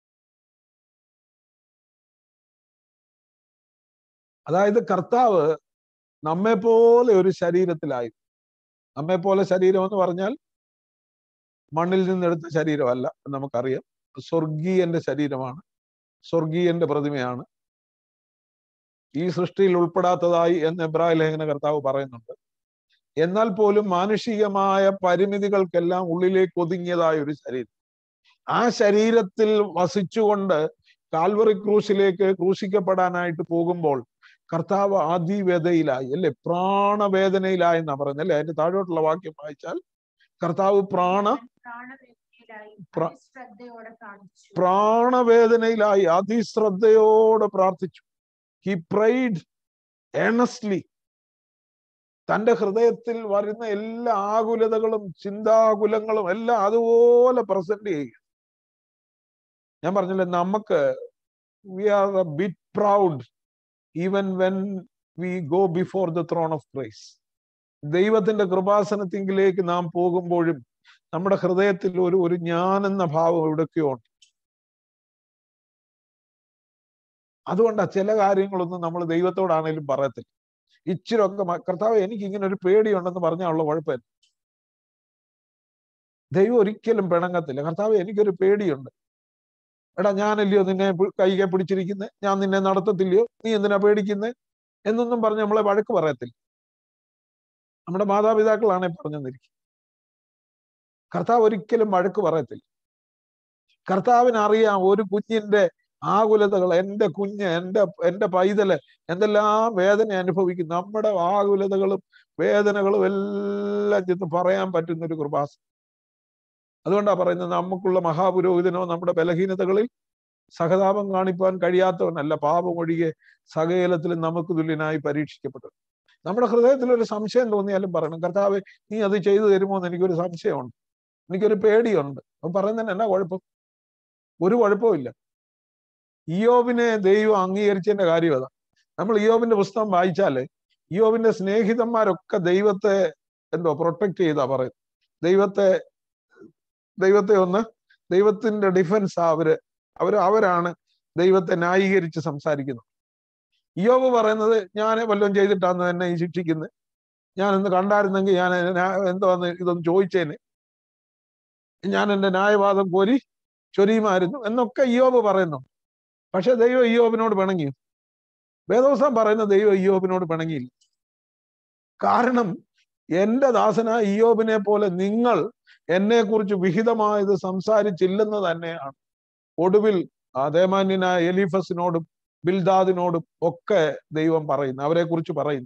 അതായത് കർത്താവ് നമ്മെ പോലെ ഒരു ശരീരത്തിലായി നമ്മെ പോലെ ശരീരം എന്ന് പറഞ്ഞാൽ മണ്ണിൽ നിന്നെടുത്ത ശരീരമല്ല എന്ന് നമുക്കറിയാം സ്വർഗീയന്റെ ശരീരമാണ് സ്വർഗീയന്റെ പ്രതിമയാണ് ഈ സൃഷ്ടിയിൽ ഉൾപ്പെടാത്തതായി എന്ന് എബ്രാഹിം ലേഖന കർത്താവ് പറയുന്നുണ്ട് എന്നാൽ പോലും മാനുഷികമായ പരിമിതികൾക്കെല്ലാം ഉള്ളിലേക്ക് ഒതുങ്ങിയതായ ഒരു ശരീരം ആ ശരീരത്തിൽ വസിച്ചുകൊണ്ട് കാൽവറി ക്രൂശിലേക്ക് ക്രൂശിക്കപ്പെടാനായിട്ട് പോകുമ്പോൾ കർത്താവ് അതിവേദയിലായി അല്ലെ പ്രാണവേദനയിലായി എന്നാ പറയുന്നത് അല്ലെ അതിന്റെ താഴോട്ടുള്ള വാക്യം വായിച്ചാൽ കർത്താവ് പ്രാണ പ്രാണവേദനയിലായി പ്ര- ശ്രദ്ധയോടെ കാണിച്ചു പ്രാണവേദനയിലായി അതിശ്രദ്ധയോടെ പ്രാർത്ഥിച്ചു ഹി പ്രൈഡ് ഏണസ്റ്റ്ലി തന്റെ ഹൃദയത്തിൽ വരുന്ന എല്ലാ ആകുലതകളും ചിന്താകുലങ്ങളും എല്ലാം അതുപോലെ പ്രസന്റ് ചെയ്യുക ഞാൻ പറഞ്ഞില്ലേ നമുക്ക് we are a bit proud even when we go before the throne of grace ദൈവത്തിന്റെ കൃപാസനത്തിങ്കിലേക്ക് നാം പോകുമ്പോഴും നമ്മുടെ ഹൃദയത്തിൽ ഒരു ഒരു ഞാൻ എന്ന ഭാവം എവിടൊക്കെയോ ഉണ്ട് അതുകൊണ്ടാ ചില കാര്യങ്ങളൊന്നും നമ്മൾ ദൈവത്തോടാണേലും പറയത്തില്ല ഇച്ചിരൊക്കെ മ- കർത്താവ് എനിക്ക് ഇങ്ങനെ ഒരു പേടിയുണ്ടെന്ന് പറഞ്ഞാലുള്ള കുഴപ്പമില്ല ദൈവം ഒരിക്കലും പിണങ്ങത്തില്ല കർത്താവ് എനിക്കൊരു പേടിയുണ്ട് എടാ ഞാനല്ലയോ നിന്നെ പി- കൈകെ പിടിച്ചിരിക്കുന്നത് ഞാൻ നിന്നെ നടത്തത്തില്ലയോ നീ എന്തിനാ പേടിക്കുന്നത് എന്നൊന്നും പറഞ്ഞ് നമ്മളെ വഴക്ക് പറയത്തില്ല നമ്മുടെ മാതാപിതാക്കളാണെ പറഞ്ഞെന്നിരിക്കും കർത്താവ് ഒരിക്കലും വഴക്ക് പറയത്തില്ല കർത്താവിന് അറിയാം ഒരു കുഞ്ഞിന്റെ ആകുലതകൾ എന്റെ കുഞ്ഞ് എന്റെ എന്റെ പൈതല് എന്തെല്ലാം വേദന അനുഭവിക്കും നമ്മുടെ ആകുലതകളും വേദനകളും എല്ലാം ചെന്ന് പറയാൻ പറ്റുന്ന ഒരു കൃപാസ അതുകൊണ്ടാ പറയുന്നത് നമുക്കുള്ള മഹാപുരോഹിതനോ നമ്മുടെ ബലഹീനതകളിൽ സഹതാപം കാണിപ്പാൻ കഴിയാത്തവനല്ല പാപം ഒഴികെ സകലത്തിലും നമുക്ക് തുല്യനായി പരീക്ഷിക്കപ്പെട്ടു നമ്മുടെ ഹൃദയത്തിൽ ഒരു സംശയം തോന്നിയാലും പറയണം കർത്താവ് നീ അത് ചെയ്തു തരുമോ എന്ന് എനിക്കൊരു സംശയമുണ്ട് എനിക്കൊരു പേടിയുണ്ട് അപ്പൊ പറയുന്നതിന് എന്നാ കുഴപ്പം ഒരു കുഴപ്പമില്ല ഇയോബിനെ ദൈവം അംഗീകരിച്ചതിന്റെ കാര്യം അതാ നമ്മൾ ഇയോബിന്റെ പുസ്തകം വായിച്ചാല് ഇയോബിന്റെ സ്നേഹിതന്മാരൊക്കെ ദൈവത്തെ എന്തോ പ്രൊട്ടക്ട് ചെയ്താ പറയും ദൈവത്തെ ദൈവത്തെ ഒന്ന് ദൈവത്തിന്റെ ഡിഫൻസ് അവര് അവര് അവരാണ് ദൈവത്തെ ന്യായീകരിച്ച് സംസാരിക്കുന്നത് ഇയോബ് പറയുന്നത് ഞാൻ വല്ലതും ചെയ്തിട്ടാന്ന് എന്നെ ഈ ശിക്ഷിക്കുന്നത് ഞാൻ ഇന്ന് കണ്ടായിരുന്നെങ്കിൽ ഞാൻ എന്തോന്ന് ഇതൊന്ന് ചോദിച്ചേന് ഞാൻ എന്റെ ന്യായവാദം കോരി ചൊരിയുമായിരുന്നു എന്നൊക്കെ ഇയോബ് പറയുന്നു പക്ഷെ ദൈവം ഇയോബിനോട് പിണങ്ങി വേദവസം പറയുന്ന ദൈവം ഇയോബിനോട് പിണങ്ങിയില്ല കാരണം എന്റെ ദാസനായ ഇയോബിനെ പോലെ നിങ്ങൾ എന്നെ കുറിച്ച് വിഹിതമായത് സംസാരിച്ചില്ലെന്ന് തന്നെയാണ് ഒടുവിൽ അതേമാന്യനായ എലീഫസിനോടും ബിൽദാദിനോടും ഒക്കെ ദൈവം പറയുന്നു അവരെ കുറിച്ച് പറയുന്നു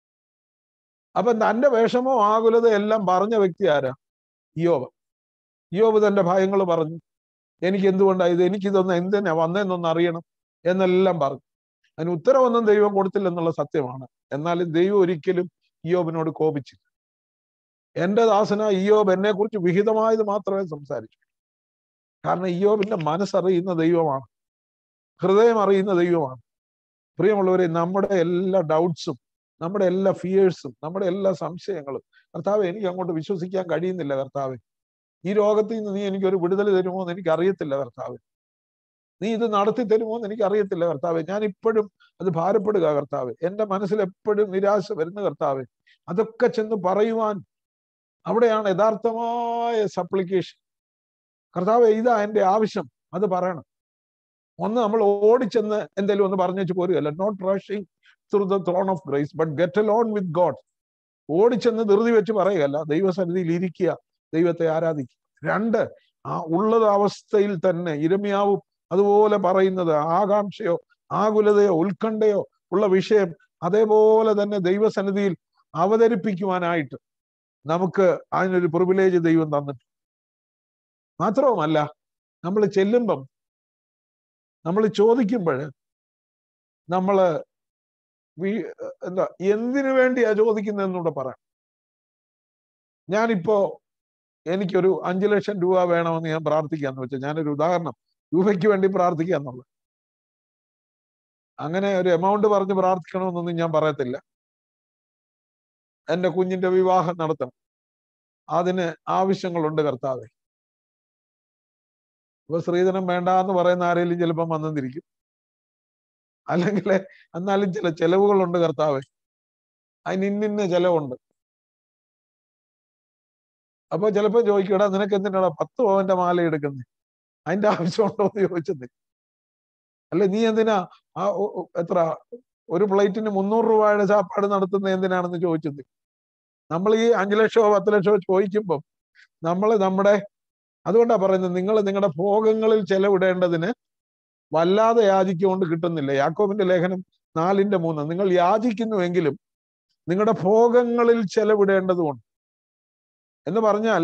അപ്പൊ തന്റെ വിഷമോ ആകുലത എല്ലാം പറഞ്ഞ വ്യക്തി ആരാ ഇയോബ് ഇയോബ് തന്റെ ഭയങ്ങൾ പറഞ്ഞു എനിക്ക് എന്തുകൊണ്ടായത് എനിക്കിതൊന്ന് എന്തിനാ വന്നതെന്നൊന്ന് അറിയണം എന്നെല്ലാം പറഞ്ഞു അതിന് ഉത്തരവൊന്നും ദൈവം കൊടുത്തില്ലെന്നുള്ള സത്യമാണ് എന്നാലും ദൈവം ഒരിക്കലും ഇയോബിനോട് കോപിച്ചില്ല എന്റെ ദാസന ഇയോബ് എന്നെ കുറിച്ച് വിഹിതമായത് മാത്രമേ സംസാരിച്ചു കാരണം ഇയോബിന്റെ മനസ്സറിയുന്ന ദൈവമാണ് ഹൃദയം അറിയുന്ന ദൈവമാണ് പ്രിയമുള്ളവരെ നമ്മുടെ എല്ലാ ഡൗട്ട്സും നമ്മുടെ എല്ലാ ഫിയേഴ്സും നമ്മുടെ എല്ലാ സംശയങ്ങളും കർത്താവ് എനിക്ക് അങ്ങോട്ട് വിശ്വസിക്കാൻ കഴിയുന്നില്ല കർത്താവ് ഈ രോഗത്തിൽ നിന്ന് നീ എനിക്കൊരു വിടുതൽ തരുമോ എന്ന് എനിക്ക് അറിയത്തില്ല കർത്താവ് നീ ഇത് നടത്തി തരുമോ എന്ന് എനിക്ക് അറിയത്തില്ല കർത്താവ് ഞാൻ ഇപ്പോഴും അത് ഭാരപ്പെടുക കർത്താവ് എന്റെ മനസ്സിൽ എപ്പോഴും നിരാശ വരുന്ന കർത്താവ് അതൊക്കെ ചെന്ന് പറയുവാൻ അവിടെയാണ് യഥാർത്ഥമായ സപ്ലിക്കേഷൻ കർത്താവ് ഇതാ എന്റെ ആവശ്യം അത് പറയണം ഒന്ന് നമ്മൾ ഓടിച്ചെന്ന് എന്തെങ്കിലും ഒന്ന് പറഞ്ഞു പോരുകയല്ല not rushing through the throne of grace but get alone with God ഓടിച്ചെന്ന് ധൃതി വെച്ച് പറയുകയല്ല ദൈവസന്നിധിയിൽ ഇരിക്കുക ദൈവത്തെ ആരാധിക്കുക രണ്ട് ആ ഉള്ളത് അവസ്ഥയിൽ തന്നെ ഇരമ്യാവും അതുപോലെ പറയുന്നത് ആകാംക്ഷയോ ആകുലതയോ ഉത്കണ്ഠയോ ഉള്ള വിഷയം അതേപോലെ തന്നെ ദൈവസന്നിധിയിൽ അവതരിപ്പിക്കുവാനായിട്ട് നമുക്ക് അതിനൊരു പ്രിവിലേജ് ദൈവം തന്നിട്ട് മാത്രവുമല്ല നമ്മൾ ചെല്ലുമ്പം നമ്മൾ ചോദിക്കുമ്പോൾ നമ്മള് വീ- എന്താ എന്തിനു വേണ്ടിയാ ചോദിക്കുന്നതെന്നൂടെ പറയാം ഞാനിപ്പോ എനിക്കൊരു അഞ്ചു ലക്ഷം രൂപ വേണമെന്ന് ഞാൻ പ്രാർത്ഥിക്കാന്ന് വെച്ചാൽ ഞാനൊരു ഉദാഹരണം രൂപയ്ക്ക് വേണ്ടി പ്രാർത്ഥിക്കാന്നുള്ളത് അങ്ങനെ ഒരു എമൗണ്ട് പറഞ്ഞ് പ്രാർത്ഥിക്കണമെന്നൊന്നും ഞാൻ പറയത്തില്ല എന്റെ കുഞ്ഞിന്റെ വിവാഹം നടത്തണം അതിന് ആവശ്യങ്ങളുണ്ട് കർത്താവെ ഇപ്പൊ സ്ത്രീധനം വേണ്ട എന്ന് പറയുന്ന ആരെങ്കിലും ചിലപ്പം വന്നെന്നിരിക്കും അല്ലെങ്കിൽ എന്നാലും ചില ചെലവുകളുണ്ട് കർത്താവെ അതിന് ഇന്നിന്ന ചെലവുണ്ട് അപ്പൊ ചിലപ്പോ ചോദിക്കടാ നിനക്ക് എന്തിനാടാ പത്ത് പവന്റെ മാല എടുക്കുന്നത് അതിന്റെ ആവശ്യമുണ്ടോ എന്ന് ചോദിച്ചത് അല്ലെ നീ എന്തിനാ ആ ഒ- ഒ- എത്ര ഒരു പ്ലേറ്റിന് മുന്നൂറ് രൂപയുടെ ചാപ്പാട് നടത്തുന്നത് എന്തിനാണെന്ന് ചോദിച്ചത് നമ്മൾ ഈ അഞ്ചു ലക്ഷമോ പത്ത് ലക്ഷമോ ചോദിക്കുമ്പം നമ്മൾ നമ്മുടെ അതുകൊണ്ടാ പറയുന്നത് നിങ്ങൾ നിങ്ങളുടെ ഭോഗങ്ങളിൽ ചെലവിടേണ്ടതിന് വല്ലാതെ യാചിക്കൊണ്ട് കിട്ടുന്നില്ല യാക്കോബിന്റെ ലേഖനം നാലിന്റെ മൂന്ന് നിങ്ങൾ യാചിക്കുന്നുവെങ്കിലും നിങ്ങളുടെ ഭോഗങ്ങളിൽ ചെലവിടേണ്ടതുകൊണ്ട് എന്ന് പറഞ്ഞാൽ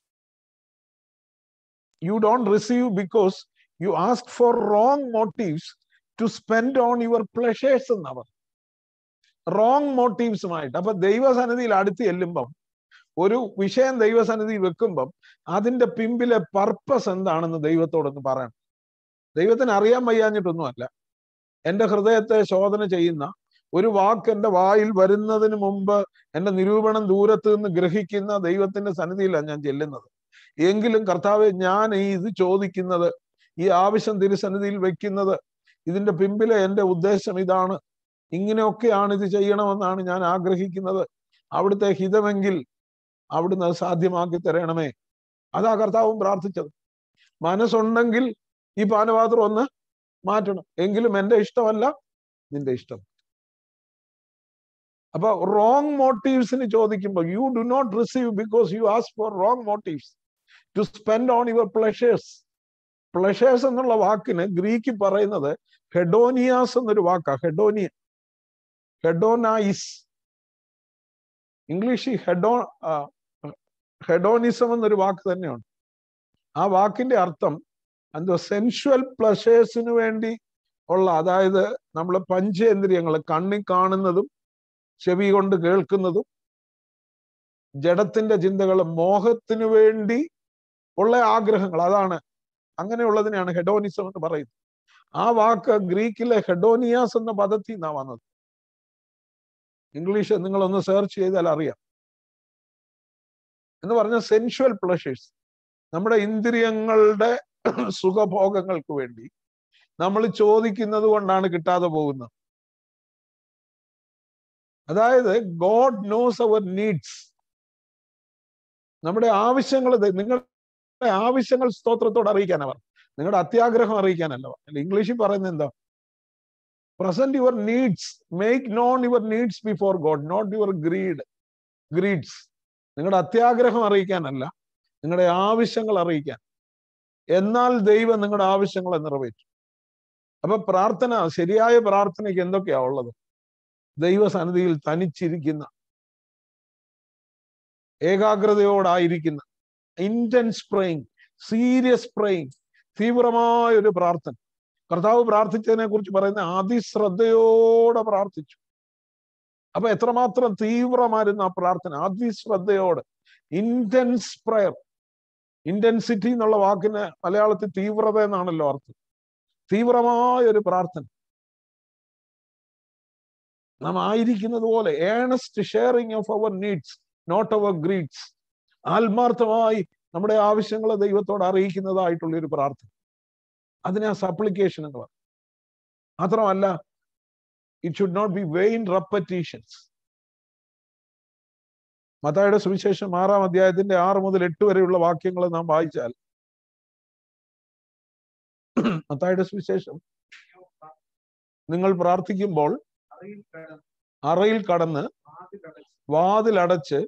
you don't receive because you ask for wrong motives to spend on your pleasures എന്നവർ റോങ് മോട്ടീവ്സുമായിട്ട് അപ്പൊ ദൈവസന്നിധിയിൽ അടുത്ത് ചെല്ലുമ്പം ഒരു വിഷയം ദൈവസന്നിധിയിൽ വെക്കുമ്പം അതിന്റെ പിമ്പിലെ പർപ്പസ് എന്താണെന്ന് ദൈവത്തോടൊന്ന് പറയണം ദൈവത്തിന് അറിയാൻ വയ്യാഞ്ഞിട്ടൊന്നുമല്ല എന്റെ ഹൃദയത്തെ ശോധന ചെയ്യുന്ന ഒരു വാക്ക് എന്റെ വായിൽ വരുന്നതിന് മുമ്പ് എന്റെ നിരൂപണം ദൂരത്ത് നിന്ന് ഗ്രഹിക്കുന്ന ദൈവത്തിന്റെ സന്നിധിയിലാണ് ഞാൻ ചെല്ലുന്നത് എങ്കിലും കർത്താവെ ഞാൻ ഈ ഇത് ചോദിക്കുന്നത് ഈ ആവശ്യം തിരുസന്നിധിയിൽ വെക്കുന്നത് ഇതിന്റെ പിമ്പിലെ എന്റെ ഉദ്ദേശം ഇതാണ് ഇങ്ങനെയൊക്കെയാണ് ഇത് ചെയ്യണമെന്നാണ് ഞാൻ ആഗ്രഹിക്കുന്നത് അവിടുത്തെ ഹിതമെങ്കിൽ അവിടുന്ന് അത് സാധ്യമാക്കി തരണമേ അതാ കർത്താവും പ്രാർത്ഥിച്ചത് മനസ്സുണ്ടെങ്കിൽ ഈ പാനപാത്രം ഒന്ന് മാറ്റണം എങ്കിലും എന്റെ ഇഷ്ടമല്ല നിന്റെ ഇഷ്ടം അപ്പൊ റോങ് മോട്ടീവ്സിന് ചോദിക്കുമ്പോൾ you do not receive because you ask for wrong motives to spend on your pleasures pleasures എന്നുള്ള വാക്കിന് ഗ്രീക്കിൽ പറയുന്നത് ഹെഡോനിയാസ് എന്നൊരു വാക്കാ ഹെഡോനിയ ഹെഡോനൈസ് ഇംഗ്ലീഷിൽ ഹെഡോ ഹെഡോണിസം എന്നൊരു വാക്ക് തന്നെയുണ്ട് ആ വാക്കിന്റെ അർത്ഥം എന്തോ സെൻഷ്വൽ പ്ലഷേഴ്സിന് വേണ്ടി ഉള്ള അതായത് നമ്മൾ പഞ്ചേന്ദ്രിയങ്ങൾ കണ്ണിൽ കാണുന്നതും ചെവി കൊണ്ട് കേൾക്കുന്നതും ജഡത്തിന്റെ ചിന്തകൾ മോഹത്തിനു വേണ്ടി ഉള്ള ആഗ്രഹങ്ങൾ അതാണ് അങ്ങനെയുള്ളതിനെയാണ് ഹെഡോണിസം എന്ന് പറയുന്നത് ആ വാക്ക് ഗ്രീക്കിലെ ഹെഡോനിയാസ് എന്ന പദത്തിൽ നിന്നാണ് വന്നത് ഇംഗ്ലീഷ് നിങ്ങളൊന്ന് സെർച്ച് ചെയ്താൽ അറിയാം എന്ന് പറഞ്ഞ സെൻഷ്വൽ പ്ലഷേഴ്സ് നമ്മുടെ ഇന്ദ്രിയങ്ങളുടെ സുഖഭോഗങ്ങൾക്ക് വേണ്ടി നമ്മൾ ചോദിക്കുന്നത് കൊണ്ടാണ് കിട്ടാതെ പോകുന്നത് അതായത് ഗോഡ് നോസ് അവർ നീഡ്സ് നമ്മുടെ ആവശ്യങ്ങൾ നിങ്ങളുടെ ആവശ്യങ്ങൾ സ്തോത്രത്തോട് അറിയിക്കാനാ പറഞ്ഞു നിങ്ങളുടെ അത്യാഗ്രഹം അറിയിക്കാനല്ല പറഞ്ഞത് ഇംഗ്ലീഷിൽ പറയുന്നത് എന്താ present your needs make known your needs before God not your greed greeds നിങ്ങളുടെ അത്യാഗ്രഹം അറിയിക്കാനല്ല നിങ്ങളുടെ ആവശ്യങ്ങൾ അറിയിക്കാൻ എന്നാൽ ദൈവം നിങ്ങളുടെ ആവശ്യങ്ങളെ നിറവേറ്റും അപ്പൊ പ്രാർത്ഥന ശരിയായ പ്രാർത്ഥനയ്ക്ക് എന്തൊക്കെയാ ഉള്ളത് ദൈവസന്നിധിയിൽ തനിച്ചിരിക്കുന്ന ഏകാഗ്രതയോടായിരിക്കുന്ന ഇന്റൻസ് പ്രേയിങ് സീരിയസ് പ്രേയിങ് തീവ്രമായ ഒരു പ്രാർത്ഥന കർത്താവ് പ്രാർത്ഥിച്ചതിനെ കുറിച്ച് പറയുന്ന അതിശ്രദ്ധയോടെ പ്രാർത്ഥിച്ചു അപ്പൊ എത്രമാത്രം തീവ്രമായിരുന്നു ആ പ്രാർത്ഥന അതിശ്രദ്ധയോടെ ഇന്റൻസ് പ്രയർ ഇന്റൻസിറ്റി എന്നുള്ള വാക്കിന് മലയാളത്തിൽ തീവ്രത എന്നാണല്ലോ അർത്ഥം തീവ്രമായ ഒരു പ്രാർത്ഥന നാം ആയിരിക്കുന്നത് പോലെ earnest sharing of our needs not our greeds ആത്മാർത്ഥമായി നമ്മുടെ ആവശ്യങ്ങളെ ദൈവത്തോട് അറിയിക്കുന്നതായിട്ടുള്ള ഒരു പ്രാർത്ഥന അതിനെ ആ സപ്ലിക്കേഷൻ എന്ന് പറയും മാത്രമല്ല it should not be vain repetitions മത്തായുടെ സുവിശേഷം ആറാം അധ്യായത്തിന്റെ ആറ് മുതൽ എട്ട് വരെയുള്ള വാക്യങ്ങൾ നാം വായിച്ചാൽ മത്തായുടെ സുവിശേഷം നിങ്ങൾ പ്രാർത്ഥിക്കുമ്പോൾ അറയിൽ കടന്ന് വാതിലടച്ച്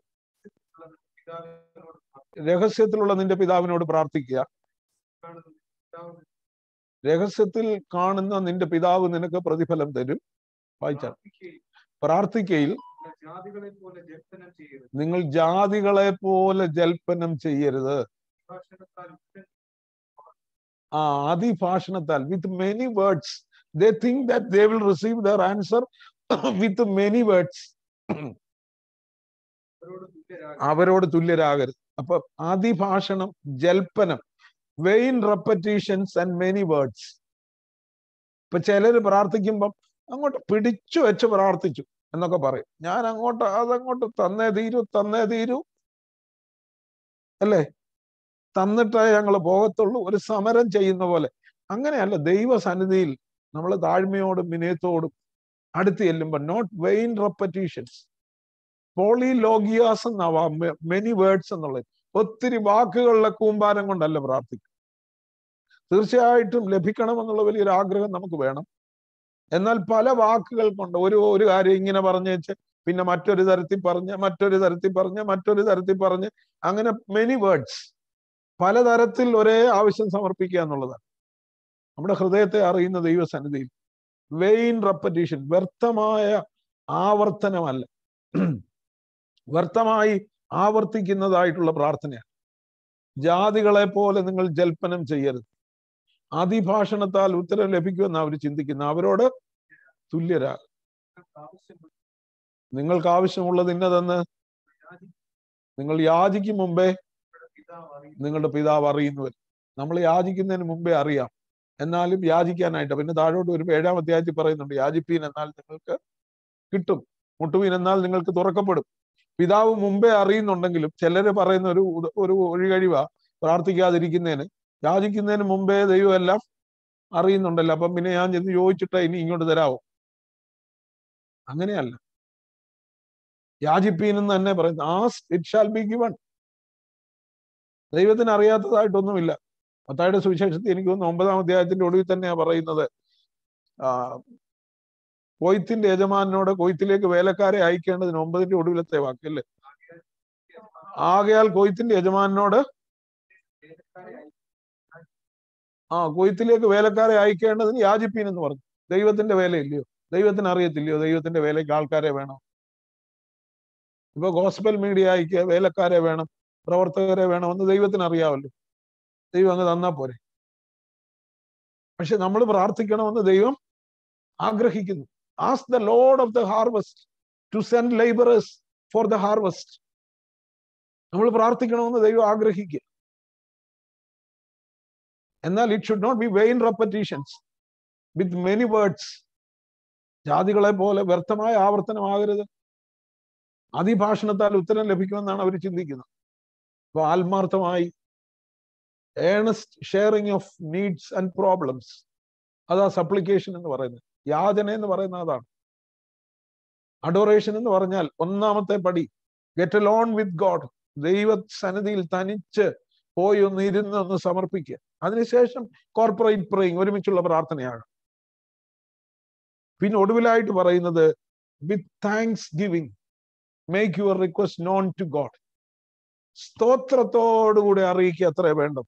രഹസ്യത്തിലുള്ള നിന്റെ പിതാവിനോട് പ്രാർത്ഥിക്കുക രഹസ്യത്തിൽ കാണുന്ന നിന്റെ പിതാവ് നിനക്ക് പ്രതിഫലം തരും വായിച്ചാൽ പ്രാർത്ഥിക്കുകയും പ്രാർത്ഥിക്കയിൽ ജാതികളെ പോലെ ജൽപ്പനം ചെയ്യരുത് നിങ്ങൾ ജാതികളെ പോലെ ജൽപ്പനം ചെയ്യരുത് ഭാഷണത്താൽ ഉത്തരം ആ അതിഭാഷണത്താൽ with many words they think that they will receive their answer with many words അവരോട് തുല്യരാകും അവരോട് തുല്യരാകരുത് അപ്പൊ അതിഭാഷണം ജൽപ്പനം vain repetitions and many words ഇപ്പൊ ചിലര് പ്രാർത്ഥിക്കുമ്പം അങ്ങോട്ട് പിടിച്ചു വെച്ച് പ്രാർത്ഥിച്ചു എന്നൊക്കെ പറയും ഞാൻ അങ്ങോട്ട് അതങ്ങോട്ട് തന്നേ തീരൂ തന്നേ തീരൂ അല്ലേ തന്നിട്ടേ ഞങ്ങൾ പോകത്തുള്ളൂ ഒരു സമരം ചെയ്യുന്ന പോലെ അങ്ങനെയല്ല ദൈവസന്നിധിയിൽ നമ്മൾ താഴ്മയോടും വിനയത്തോടും അടുത്ത് ചെല്ലുമ്പോൾ നോട്ട് വെയിൻ റെപ്പറ്റീഷൻസ് പോളിലോഗിയാസ് എന്നാവാ മെനി വേർഡ്സ് എന്നുള്ളത് ഒത്തിരി വാക്കുകളുടെ കൂമ്പാരം കൊണ്ടല്ല പ്രാർത്ഥിക്കുക തീർച്ചയായിട്ടും ലഭിക്കണമെന്നുള്ള വലിയൊരു ആഗ്രഹം നമുക്ക് വേണം എന്നാൽ പല വാക്കുകൾ കൊണ്ട് ഒരു ഒരു കാര്യം ഇങ്ങനെ പറഞ്ഞു വെച്ച് പിന്നെ മറ്റൊരു തരത്തിൽ പറഞ്ഞ് മറ്റൊരു തരത്തിൽ പറഞ്ഞ് മറ്റൊരു തരത്തിൽ പറഞ്ഞ് അങ്ങനെ മെനി വേർഡ്സ് പലതരത്തിൽ ഒരേ ആവശ്യം സമർപ്പിക്കുക എന്നുള്ളതാണ് നമ്മുടെ ഹൃദയത്തെ അറിയുന്ന ദൈവസന്നിധിയിൽ വെയിൻ റെപ്പറ്റീഷൻ വ്യർത്ഥമായ ആവർത്തനമല്ല വ്യർത്ഥമായി ആവർത്തിക്കുന്നതായിട്ടുള്ള പ്രാർത്ഥനയാണ് ജാതികളെ പോലെ നിങ്ങൾ ജൽപ്പനം ചെയ്യരുത് അതിഭാഷണത്താൽ ഉത്തരം ലഭിക്കുമെന്ന് അവർ ചിന്തിക്കുന്നു അവരോട് തുല്യരാ ആവശ്യമുള്ള നിങ്ങൾക്ക് ആവശ്യമുള്ളത് ഇന്നതെന്ന് ജാതി നിങ്ങൾ യാചിക്കും മുമ്പേ പിതാവ് അറിയും നിങ്ങളുടെ പിതാവ് അറിയുന്നവർ നമ്മൾ യാചിക്കുന്നതിന് മുമ്പേ അറിയാം എന്നാലും യാചിക്കാനായിട്ട് പിന്നെ താഴോട്ട് ഒരു ഏഴാം അധ്യായത്തിൽ പറയുന്നുണ്ട് യാചിപ്പീൻ എന്നാൽ നിങ്ങൾക്ക് കിട്ടും മുട്ടുവീൻ എന്നാൽ നിങ്ങൾക്ക് തുറക്കപ്പെടും പിതാവ് മുമ്പേ അറിയുന്നുണ്ടെങ്കിലും ചിലര് പറയുന്ന ഒരു ഉദ- ഒരു ഒഴികഴിവ പ്രാർത്ഥിക്കാതിരിക്കുന്നതിന് യാചിക്കുന്നതിന് മുമ്പേ ദൈവം എല്ലാം അറിയുന്നുണ്ടല്ലോ അപ്പം പിന്നെ ഞാൻ ചെന്ന് ചോദിച്ചിട്ട് ഇനി ഇങ്ങോട്ട് തരാവോ അങ്ങനെയല്ല യാചിപ്പീൻ എന്ന് തന്നെ പറയുന്നു as it shall be given ദൈവത്തിന് അറിയാത്തതായിട്ടൊന്നുമില്ല മത്തായുടെ സുവിശേഷത്തിൽ എനിക്ക് തോന്നുന്നു ഒമ്പതാം അധ്യായത്തിന്റെ ഒടുവിൽ തന്നെയാ പറയുന്നത് ആ കൊയ്ത്തിന്റെ യജമാനോട് കൊയ്ത്തിലേക്ക് വേലക്കാരെ അയക്കേണ്ടതിന് ഒമ്പതിന്റെ ഒടുവിലത്തെ വാക്കല്ലേ ആകയാൽ കൊയ്ത്തിന്റെ യജമാനോട് വേലക്കാരെ അയച്ച് ആ കൊയ്ത്തിലേക്ക് വേലക്കാരെ അയക്കേണ്ടതിന് യാചിപ്പീൻ എന്ന് പറഞ്ഞു ദൈവത്തിന്റെ വേലയില്ലയോ ദൈവത്തിന് അറിയത്തില്ലയോ ദൈവത്തിന്റെ വേലയ്ക്ക് ആൾക്കാരെ വേണം ഇപ്പൊ ഗോസ്ബൽ മീഡിയ അയക്കുക വേലക്കാരെ വേണം പ്രവർത്തകരെ വേണമെന്ന് ദൈവത്തിന് അറിയാമല്ലോ ദൈവം അങ്ങ് തന്നാ പോരെ പക്ഷെ നമ്മൾ പ്രാർത്ഥിക്കണമെന്ന് ദൈവം ആഗ്രഹിക്കുന്നു as the Lord of the harvest to send labourers for the harvest നമ്മൾ പ്രാർത്ഥിക്കണമെന്ന് ദൈവം ആഗ്രഹിക്കുക എന്നാൽ it should not be vain repetitions with many words ജാതികളെ പോലെ വ്യർത്ഥമായ ആവർത്തനമാകരുത് അതിഭാഷണത്താൽ ഉത്തരം ലഭിക്കുമെന്നാണ് അവർ ചിന്തിക്കുന്നത് അപ്പൊ ആത്മാർത്ഥമായി earnest sharing of needs and problems അതാ സപ്ലിക്കേഷൻ എന്ന് പറയുന്നത് യാചന എന്ന് പറയുന്നത് അതാണ് അഡോറേഷൻ എന്ന് പറഞ്ഞാൽ ഒന്നാമത്തെ പടി ഗെറ്റ് ലോൺ വിത്ത് ഗോഡ് ദൈവ സന്നിധിയിൽ തനിച്ച് പോയി ഒന്ന് ഇരുന്ന് ഒന്ന് സമർപ്പിക്കുക അതിനുശേഷം കോർപ്പറേറ്റ് പ്രേയിങ് ഒരുമിച്ചുള്ള പ്രാർത്ഥനയാണ് പിന്നെ ഒടുവിലായിട്ട് പറയുന്നത് with thanksgiving make your request known to God സ്തോത്രത്തോടുകൂടി അറിയിക്കുക അത്രേ വേണ്ടത്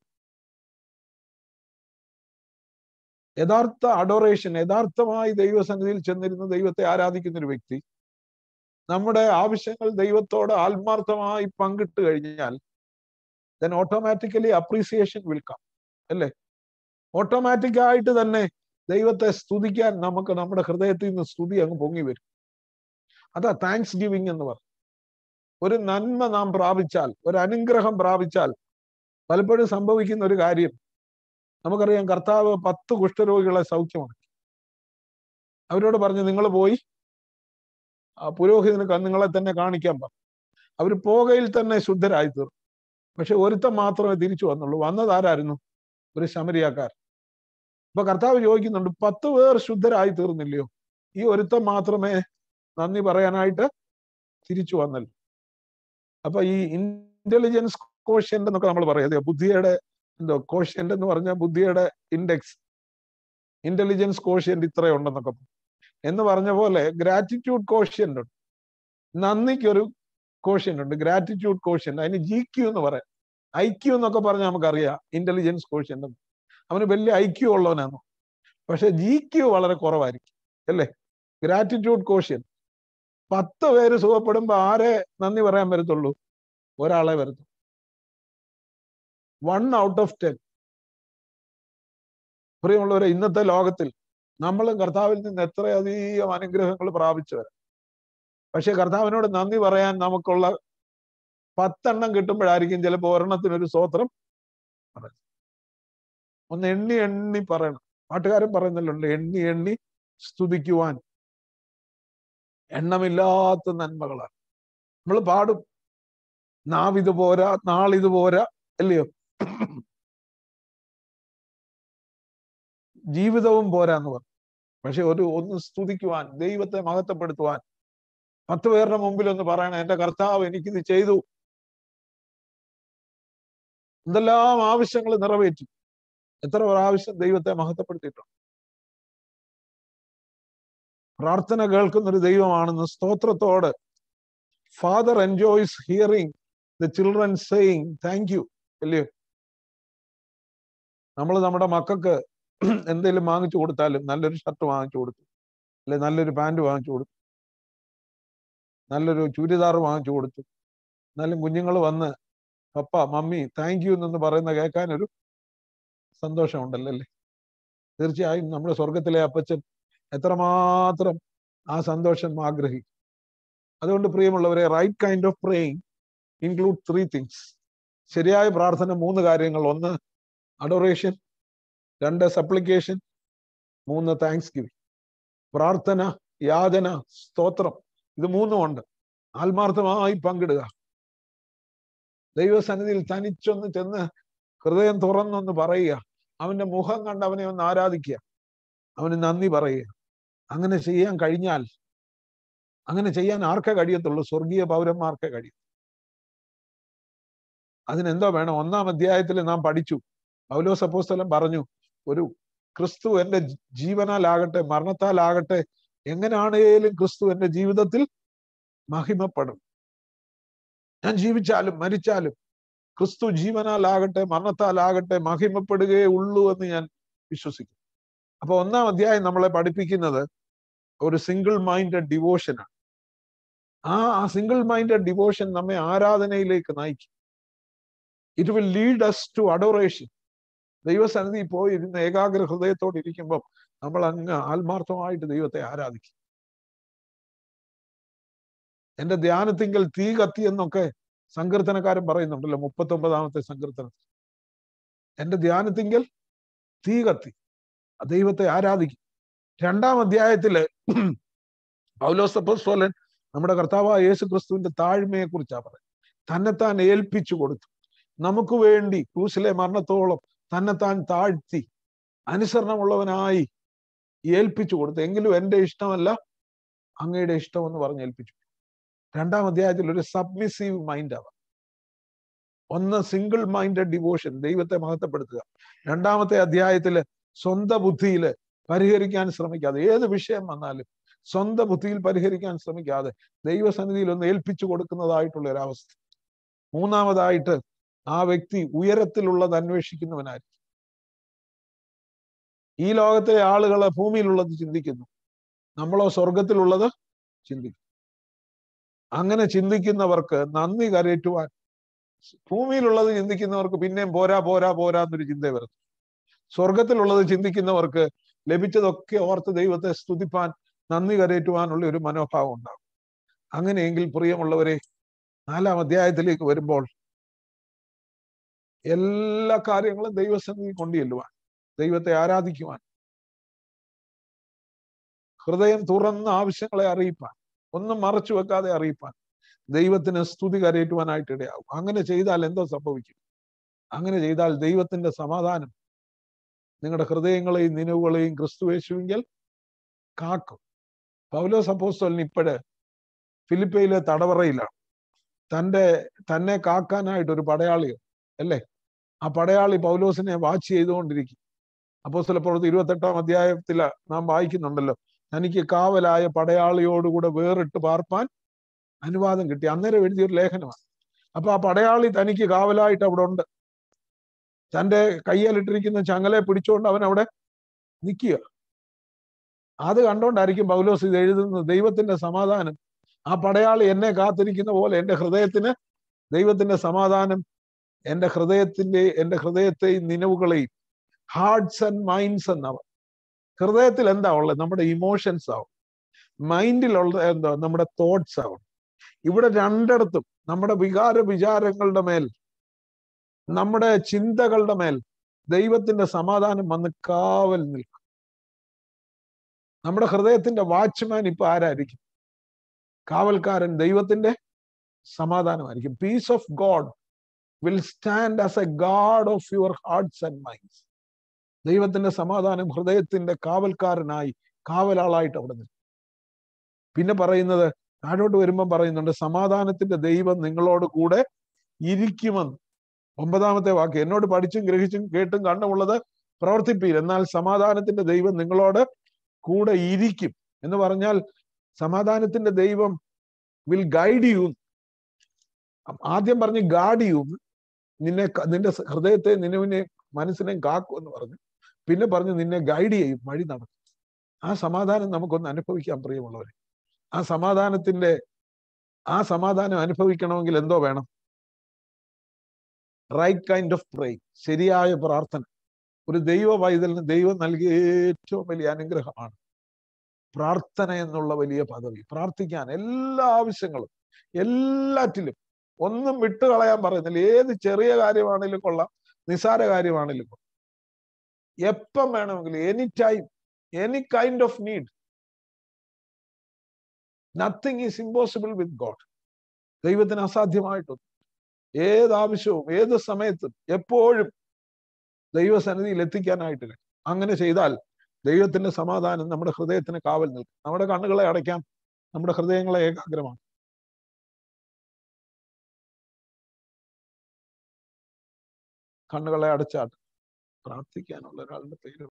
യഥാർത്ഥ അഡോറേഷൻ യഥാർത്ഥമായി ദൈവസന്നിധിയിൽ ചെന്നിരുന്ന് ദൈവത്തെ ആരാധിക്കുന്ന ഒരു വ്യക്തി നമ്മുടെ ആവശ്യങ്ങൾ ദൈവത്തോട് ആത്മാർത്ഥമായി പങ്കിട്ട് കഴിഞ്ഞാൽ then automatically appreciation will come അല്ലേ ഓട്ടോമാറ്റിക് ആയിട്ട് തന്നെ ദൈവത്തെ സ്തുതിക്കാൻ നമുക്ക് നമ്മുടെ ഹൃദയത്തിൽ നിന്ന് സ്തുതി അങ്ങ് പൊങ്ങി വരും അതാ താങ്ക്സ് ഗിവിങ് എന്ന് പറയും ഒരു നന്മ നാം പ്രാപിച്ചാൽ ഒരു അനുഗ്രഹം പ്രാപിച്ചാൽ പലപ്പോഴും സംഭവിക്കുന്ന ഒരു കാര്യം നമുക്കറിയാം കർത്താവ് പത്ത് കുഷ്ഠരോഗികളെ സൗഖ്യമാക്കി അവരോട് പറഞ്ഞു നിങ്ങൾ പോയി ആ പുരോഹിതന് ക- നിങ്ങളെ തന്നെ കാണിക്കാൻ പറഞ്ഞു അവർ പോകയിൽ തന്നെ ശുദ്ധരായി തീർന്നു പക്ഷെ ഒരുത്തൻ മാത്രമേ തിരിച്ചു വന്നുള്ളൂ വന്നത് ആരായിരുന്നു ഒരു ശമരിയാക്കാർ അപ്പൊ കർത്താവ് ചോദിക്കുന്നുണ്ട് പത്ത് പേർ ശുദ്ധരായി തീർന്നില്ലയോ ഈ ഒരുത്തൻ മാത്രമേ നന്ദി പറയാനായിട്ട് തിരിച്ചു വന്നല്ലോ അപ്പൊ ഈ ഇന്റലിജൻസ് കോഷ്യന്റ് എന്നൊക്കെ നമ്മൾ പറയാം അതെ ബുദ്ധിയുടെ എന്തോ കോഷ്യന്റ് എന്ന് പറഞ്ഞാൽ ബുദ്ധിയുടെ ഇൻഡെക്സ് ഇന്റലിജൻസ് കോഷ്യന്റ് ഇത്രയുണ്ടെന്നൊക്കെ പറയും. എന്ന് പറഞ്ഞ പോലെ ഗ്രാറ്റിറ്റ്യൂഡ് കോഷ്യന്റ് ഉണ്ട് നന്ദിക്കൊരു കോഷ്യന്റ് ഉണ്ട് ഗ്രാറ്റിറ്റ്യൂഡ് കോഷ്യന്റ് അതിന് ജി ക്യു എന്ന് പറയാം ഐ ക്യു എന്നൊക്കെ പറഞ്ഞാൽ നമുക്കറിയാം ഇന്റലിജൻസ് കോഷ്യന്റ് അവന് വലിയ ഐക്യം ഉള്ളവനാണ് പക്ഷെ ജി ക്യു വളരെ കുറവായിരിക്കും അല്ലേ ഗ്രാറ്റിറ്റ്യൂഡ് കോഷ്യൻ പത്ത് പേര് സുഖപ്പെടുമ്പോ ആരെ നന്ദി പറയാൻ വരത്തുള്ളൂ ഒരാളെ വരത്തുള്ളൂ വൺ ഔട്ട് ഓഫ് ടെൻ പ്രിയമുള്ളവരെ ഇന്നത്തെ ലോകത്തിൽ നമ്മളും കർത്താവിൽ നിന്ന് എത്രയധികം അനുഗ്രഹങ്ങൾ പ്രാപിച്ചവർ പക്ഷെ കർത്താവിനോട് നന്ദി പറയാൻ നമുക്കുള്ള പത്തെണ്ണം കിട്ടുമ്പോഴായിരിക്കും ചിലപ്പോൾ ഒരെണ്ണത്തിനൊരു സ്വോത്രം പറയുന്നത്. ഒന്ന് എണ്ണി എണ്ണി പറയണം പാട്ടുകാരൻ പറയുന്നല്ലോ എണ്ണി എണ്ണി സ്തുതിക്കുവാൻ എണ്ണമില്ലാത്ത നന്മകളാണ് നമ്മൾ പാടും നാവിത് പോരാ നാളിത് പോരാ അല്ലയോ ജീവിതവും പോരാ എന്ന് പറഞ്ഞു പക്ഷെ ഒരു ഒന്ന് സ്തുതിക്കുവാൻ ദൈവത്തെ മഹത്വപ്പെടുത്തുവാൻ പത്ത് പേരുടെ മുമ്പിൽ ഒന്ന് പറയണം എന്റെ കർത്താവ് എനിക്കിത് ചെയ്തു എന്തെല്ലാം ആവശ്യങ്ങൾ നിറവേറ്റി എത്ര പ്രാവശ്യം ദൈവത്തെ മഹത്വപ്പെടുത്തിയിട്ടുണ്ട് പ്രാർത്ഥന കേൾക്കുന്ന ഒരു ദൈവമാണെന്ന് സ്തോത്രത്തോട് father enjoys hearing the children saying thank you അല്ലയോ നമ്മൾ നമ്മുടെ മക്കൾക്ക് എന്തെങ്കിലും വാങ്ങിച്ചു കൊടുത്താലും നല്ലൊരു ഷർട്ട് വാങ്ങിച്ചു കൊടുത്തു അല്ലെ നല്ലൊരു പാന്റ് വാങ്ങിച്ചു കൊടുത്തു നല്ലൊരു ചുരിദാർ വാങ്ങിച്ചു കൊടുത്തു എന്നാലും കുഞ്ഞുങ്ങൾ വന്ന് പപ്പ മമ്മി താങ്ക് യു എന്നൊന്ന് പറയുന്ന കേൾക്കാൻ ഒരു സന്തോഷമുണ്ടല്ലോ അല്ലേ തീർച്ചയായും നമ്മുടെ സ്വർഗത്തിലെ അപ്പച്ചൻ എത്രമാത്രം ആ സന്തോഷം ആഗ്രഹിക്കും അതുകൊണ്ട് പ്രിയമുള്ളവരെ right kind of praying include three things ശരിയായ പ്രാർത്ഥന മൂന്ന് കാര്യങ്ങൾ ഒന്ന് അഡോറേഷൻ രണ്ട് സപ്ലിക്കേഷൻ മൂന്ന് താങ്ക്സ് ഗിവിംഗ് പ്രാർത്ഥന യാചന സ്തോത്രം ഇത് മൂന്നും ഉണ്ട് ആത്മാർത്ഥമായി പങ്കിടുക ദൈവസന്നിധിയിൽ തനിച്ചൊന്ന് ചെന്ന് ഹൃദയം തുറന്നൊന്ന് പറയുക അവന്റെ മുഖം കണ്ട് അവനെ ഒന്ന് ആരാധിക്കുക അവന് നന്ദി പറയുക അങ്ങനെ ചെയ്യാൻ കഴിഞ്ഞാൽ അങ്ങനെ ചെയ്യാൻ ആർക്കേ കഴിയത്തുള്ളൂ സ്വർഗീയ പൗരന്മാർക്കേ കഴിയും അതിനെന്തോ വേണം ഒന്നാം അധ്യായത്തിൽ നാം പഠിച്ചു പൗലോസ് അപ്പോസ്തലൻ പറഞ്ഞു ഒരു ക്രിസ്തു എന്റെ ജീവനാലാകട്ടെ മരണത്താലാകട്ടെ എങ്ങനെയാണേലും ക്രിസ്തു എന്റെ ജീവിതത്തിൽ മഹിമപ്പെടും ഞാൻ ജീവിച്ചാലും മരിച്ചാലും ക്രിസ്തു ജീവനാലാകട്ടെ മരണത്താലാകട്ടെ മഹിമപ്പെടുകയേ ഉള്ളൂ എന്ന് ഞാൻ വിശ്വസിക്കുന്നു അപ്പൊ ഒന്നാം അധ്യായം നമ്മളെ പഠിപ്പിക്കുന്നത് ഒരു സിംഗിൾ മൈൻഡഡ് ഡിവോഷനാണ് ആ ആ സിംഗിൾ മൈൻഡഡ് ഡിവോഷൻ നമ്മെ ആരാധനയിലേക്ക് നയിക്കും it will lead us to adoration ദൈവസന്നിധി പോയി ഇരുന്ന് ഏകാഗ്ര ഹൃദയത്തോടെ ഇരിക്കുമ്പോൾ നമ്മൾ അങ്ങ് ആത്മാർത്ഥമായിട്ട് ദൈവത്തെ ആരാധിക്കും എന്റെ ധ്യാനത്തിങ്കൽ തീ കത്തി എന്നൊക്കെ സങ്കീർത്തനക്കാരൻ പറയുന്നുണ്ടല്ലോ മുപ്പത്തി ഒമ്പതാമത്തെ സങ്കീർത്തനത്തിൽ എന്റെ ധ്യാനത്തിങ്കൽ തീ കത്തി ദൈവത്തെ ആരാധിക്കും രണ്ടാം അധ്യായത്തില് പൗലോസപ്പോസ്തോലൻ നമ്മുടെ കർത്താവായ യേശു ക്രിസ്തുവിന്റെ താഴ്മയെ കുറിച്ചാ പറയുന്നത് തന്നെത്താൻ ഏൽപ്പിച്ചു കൊടുത്തു നമുക്ക് വേണ്ടി ക്രൂസിലെ മരണത്തോളം തന്നെത്താൻ താഴ്ത്തി അനുസരണമുള്ളവനായി ഏൽപ്പിച്ചു കൊടുത്തു എങ്കിലും എന്റെ ഇഷ്ടമല്ല അങ്ങയുടെ ഇഷ്ടം എന്ന് പറഞ്ഞ് ഏൽപ്പിച്ചു രണ്ടാം അധ്യായത്തിൽ ഒരു സബ്മിസീവ് മൈൻഡ് ആവാം ഒന്ന് സിംഗിൾ മൈൻഡഡ് ഡിവോഷൻ ദൈവത്തെ മഹത്വപ്പെടുത്തുക രണ്ടാമത്തെ അധ്യായത്തില് സ്വന്തം ബുദ്ധിയിൽ പരിഹരിക്കാൻ ശ്രമിക്കാതെ ഏത് വിഷയം വന്നാലും സ്വന്തം ബുദ്ധിയിൽ പരിഹരിക്കാൻ ശ്രമിക്കാതെ ദൈവസന്നിധിയിൽ ഒന്ന് ഏൽപ്പിച്ചു കൊടുക്കുന്നതായിട്ടുള്ള ഒരവസ്ഥ മൂന്നാമതായിട്ട് ആ വ്യക്തി ഉയരത്തിലുള്ളത് അന്വേഷിക്കുന്നവനായിരിക്കും ഈ ലോകത്തിലെ ആളുകളെ ഭൂമിയിലുള്ളത് ചിന്തിക്കുന്നു നമ്മളോ സ്വർഗത്തിലുള്ളത് ചിന്തിക്കും അങ്ങനെ ചിന്തിക്കുന്നവർക്ക് നന്ദി കരയറ്റുവാൻ ഭൂമിയിലുള്ളത് ചിന്തിക്കുന്നവർക്ക് പിന്നെയും പോരാ പോരാ പോരാ എന്നൊരു ചിന്ത വരുന്നു സ്വർഗത്തിലുള്ളത് ചിന്തിക്കുന്നവർക്ക് ലഭിച്ചതൊക്കെ ഓർത്ത് ദൈവത്തെ സ്തുതിപ്പാൻ നന്ദി കരയറ്റുവാനുള്ള ഒരു മനോഭാവം ഉണ്ടാകും അങ്ങനെയെങ്കിൽ പ്രിയമുള്ളവരെ നാലാം അധ്യായത്തിലേക്ക് വരുമ്പോൾ എല്ലാ കാര്യങ്ങളും ദൈവസന്നിധി കൊണ്ടുചെല്ലുവാൻ ദൈവത്തെ ആരാധിക്കുവാൻ ഹൃദയം തുറന്ന ആവശ്യങ്ങളെ അറിയിപ്പാൻ ഒന്നും മറച്ചു വെക്കാതെ അറിയിപ്പാൻ ദൈവത്തിന് സ്തുതി കരയറ്റുവാനായിട്ട് ഇടയാകും അങ്ങനെ ചെയ്താൽ എന്തോ സംഭവിക്കും അങ്ങനെ ചെയ്താൽ ദൈവത്തിന്റെ സമാധാനം നിങ്ങളുടെ ഹൃദയങ്ങളെയും നിലവുകളെയും ക്രിസ്തുവേശുവെങ്കിൽ കാക്കും പൗലോസ് അപ്പോസ്തോലിന് ഇപ്പോഴ് ഫിലിപ്പയിലെ തടവറയിലാണ് തന്റെ തന്നെ കാക്കാനായിട്ട് ഒരു പടയാളിയോ അല്ലേ ആ പടയാളി പൗലോസിനെ വാച്ച് ചെയ്തുകൊണ്ടിരിക്കും അപ്പോസ്തല പ്രവൃത്തി ഇരുപത്തെട്ടാം അധ്യായത്തിൽ നാം വായിക്കുന്നുണ്ടല്ലോ തനിക്ക് കാവലായ പടയാളിയോടുകൂടെ വേറിട്ട് പാർപ്പാൻ അനുവാദം കിട്ടി അന്നേരം എഴുതിയൊരു ലേഖനമാണ് അപ്പൊ ആ പടയാളി തനിക്ക് കാവലായിട്ട് അവിടെ ഉണ്ട് തന്റെ കയ്യിലിട്ടിരിക്കുന്ന ചങ്ങലെ പിടിച്ചുകൊണ്ട് അവൻ അവിടെ നിൽക്കുക അത് കണ്ടോണ്ടായിരിക്കും പൗലോസ് ഇത് എഴുതുന്നത് ദൈവത്തിന്റെ സമാധാനം ആ പടയാളി എന്നെ കാത്തിരിക്കുന്ന പോലെ എന്റെ ഹൃദയത്തിന് ദൈവത്തിന്റെ സമാധാനം എന്റെ ഹൃദയത്തിന്റെ എന്റെ ഹൃദയത്തെയും നിലവുകളെയും ഹാർട്ട്സ് ആൻഡ് മൈൻഡ്സ് എന്നവ ഹൃദയത്തിൽ എന്താ ഉള്ളത് നമ്മുടെ ഇമോഷൻസ് ആവും മൈൻഡിലുള്ള എന്താ നമ്മുടെ തോട്ട്സ് ആവും ഇവിടെ രണ്ടിടത്തും നമ്മുടെ വികാര വിചാരങ്ങളുടെ മേൽ നമ്മുടെ ചിന്തകളുടെ മേൽ ദൈവത്തിന്റെ സമാധാനം വന്ന് കാവൽ നിൽക്കും നമ്മുടെ ഹൃദയത്തിന്റെ വാച്ച്മാൻ ഇപ്പൊ ആരായിരിക്കും കാവൽക്കാരൻ ദൈവത്തിന്റെ സമാധാനമായിരിക്കും peace of God will stand as a guard of your hearts and minds ദൈവത്തിന്റെ സമാധാനം ഹൃദയത്തിന്റെ കാവൽക്കാരനായി കാവലാളായിട്ട് അവിടെ നിൽക്കും പിന്നെ പറയുന്നത് താഴോട്ട് വരുമ്പം പറയുന്നുണ്ട് സമാധാനത്തിന്റെ ദൈവം നിങ്ങളോട് കൂടെ ഇരിക്കുമെന്ന് ഒമ്പതാമത്തെ വാക്ക് എന്നോട് പഠിച്ചും ഗ്രഹിച്ചും കേട്ടും കണ്ടുമുള്ളത് പ്രവർത്തിപ്പീൽ എന്നാൽ സമാധാനത്തിന്റെ ദൈവം നിങ്ങളോട് കൂടെ ഇരിക്കും എന്ന് പറഞ്ഞാൽ സമാധാനത്തിന്റെ ദൈവം വിൽ ഗൈഡ് യു ആദ്യം പറഞ്ഞ് ഗാഡ് യു നിന്നെ ക- നിന്റെ സ- ഹൃദയത്തെ നിന്നെ മനസ്സിനെ കാക്കും എന്ന് പറഞ്ഞു പിന്നെ പറഞ്ഞു നിന്നെ ഗൈഡ് ചെയ്യും വഴി നടക്കും ആ സമാധാനം നമുക്കൊന്ന് അനുഭവിക്കാൻ പ്രിയമുള്ളവരെ ആ സമാധാനത്തിന്റെ ആ സമാധാനം അനുഭവിക്കണമെങ്കിൽ എന്തോ വേണം റൈറ്റ് കൈൻഡ് ഓഫ് പ്രേ ശരിയായ പ്രാർത്ഥന ഒരു ദൈവ വൈതലിന് ദൈവം നൽകിയ ഏറ്റവും വലിയ അനുഗ്രഹമാണ് പ്രാർത്ഥന എന്നുള്ള വലിയ പദവി പ്രാർത്ഥിക്കാൻ എല്ലാ ആവശ്യങ്ങളും എല്ലാറ്റിലും ഒന്നും വിട്ടുകളയാൻ പറയുന്നില്ല ഏത് ചെറിയ കാര്യമാണെങ്കിലും കൊള്ളാം നിസാര കാര്യമാണെങ്കിലും കൊള്ളാം എപ്പം വേണമെങ്കിലും any time any kind of need nothing is impossible with God ദൈവത്തിന് അസാധ്യമായിട്ടൊന്നും ഏത് ആവശ്യവും ഏത് സമയത്തും എപ്പോഴും ദൈവസന്നിധിയിൽ എത്തിക്കാനായിട്ട് കഴിയും അങ്ങനെ ചെയ്താൽ ദൈവത്തിന്റെ സമാധാനം നമ്മുടെ ഹൃദയത്തിന് കാവൽ നിൽക്കും നമ്മുടെ കണ്ണുകളെ അടയ്ക്കാം നമ്മുടെ ഹൃദയങ്ങളെ ഏകാഗ്രമാണ് കണ്ണുകളെ അടച്ചാട്ട് പ്രാർത്ഥിക്കാനുള്ള ഒരാളുടെ പേര്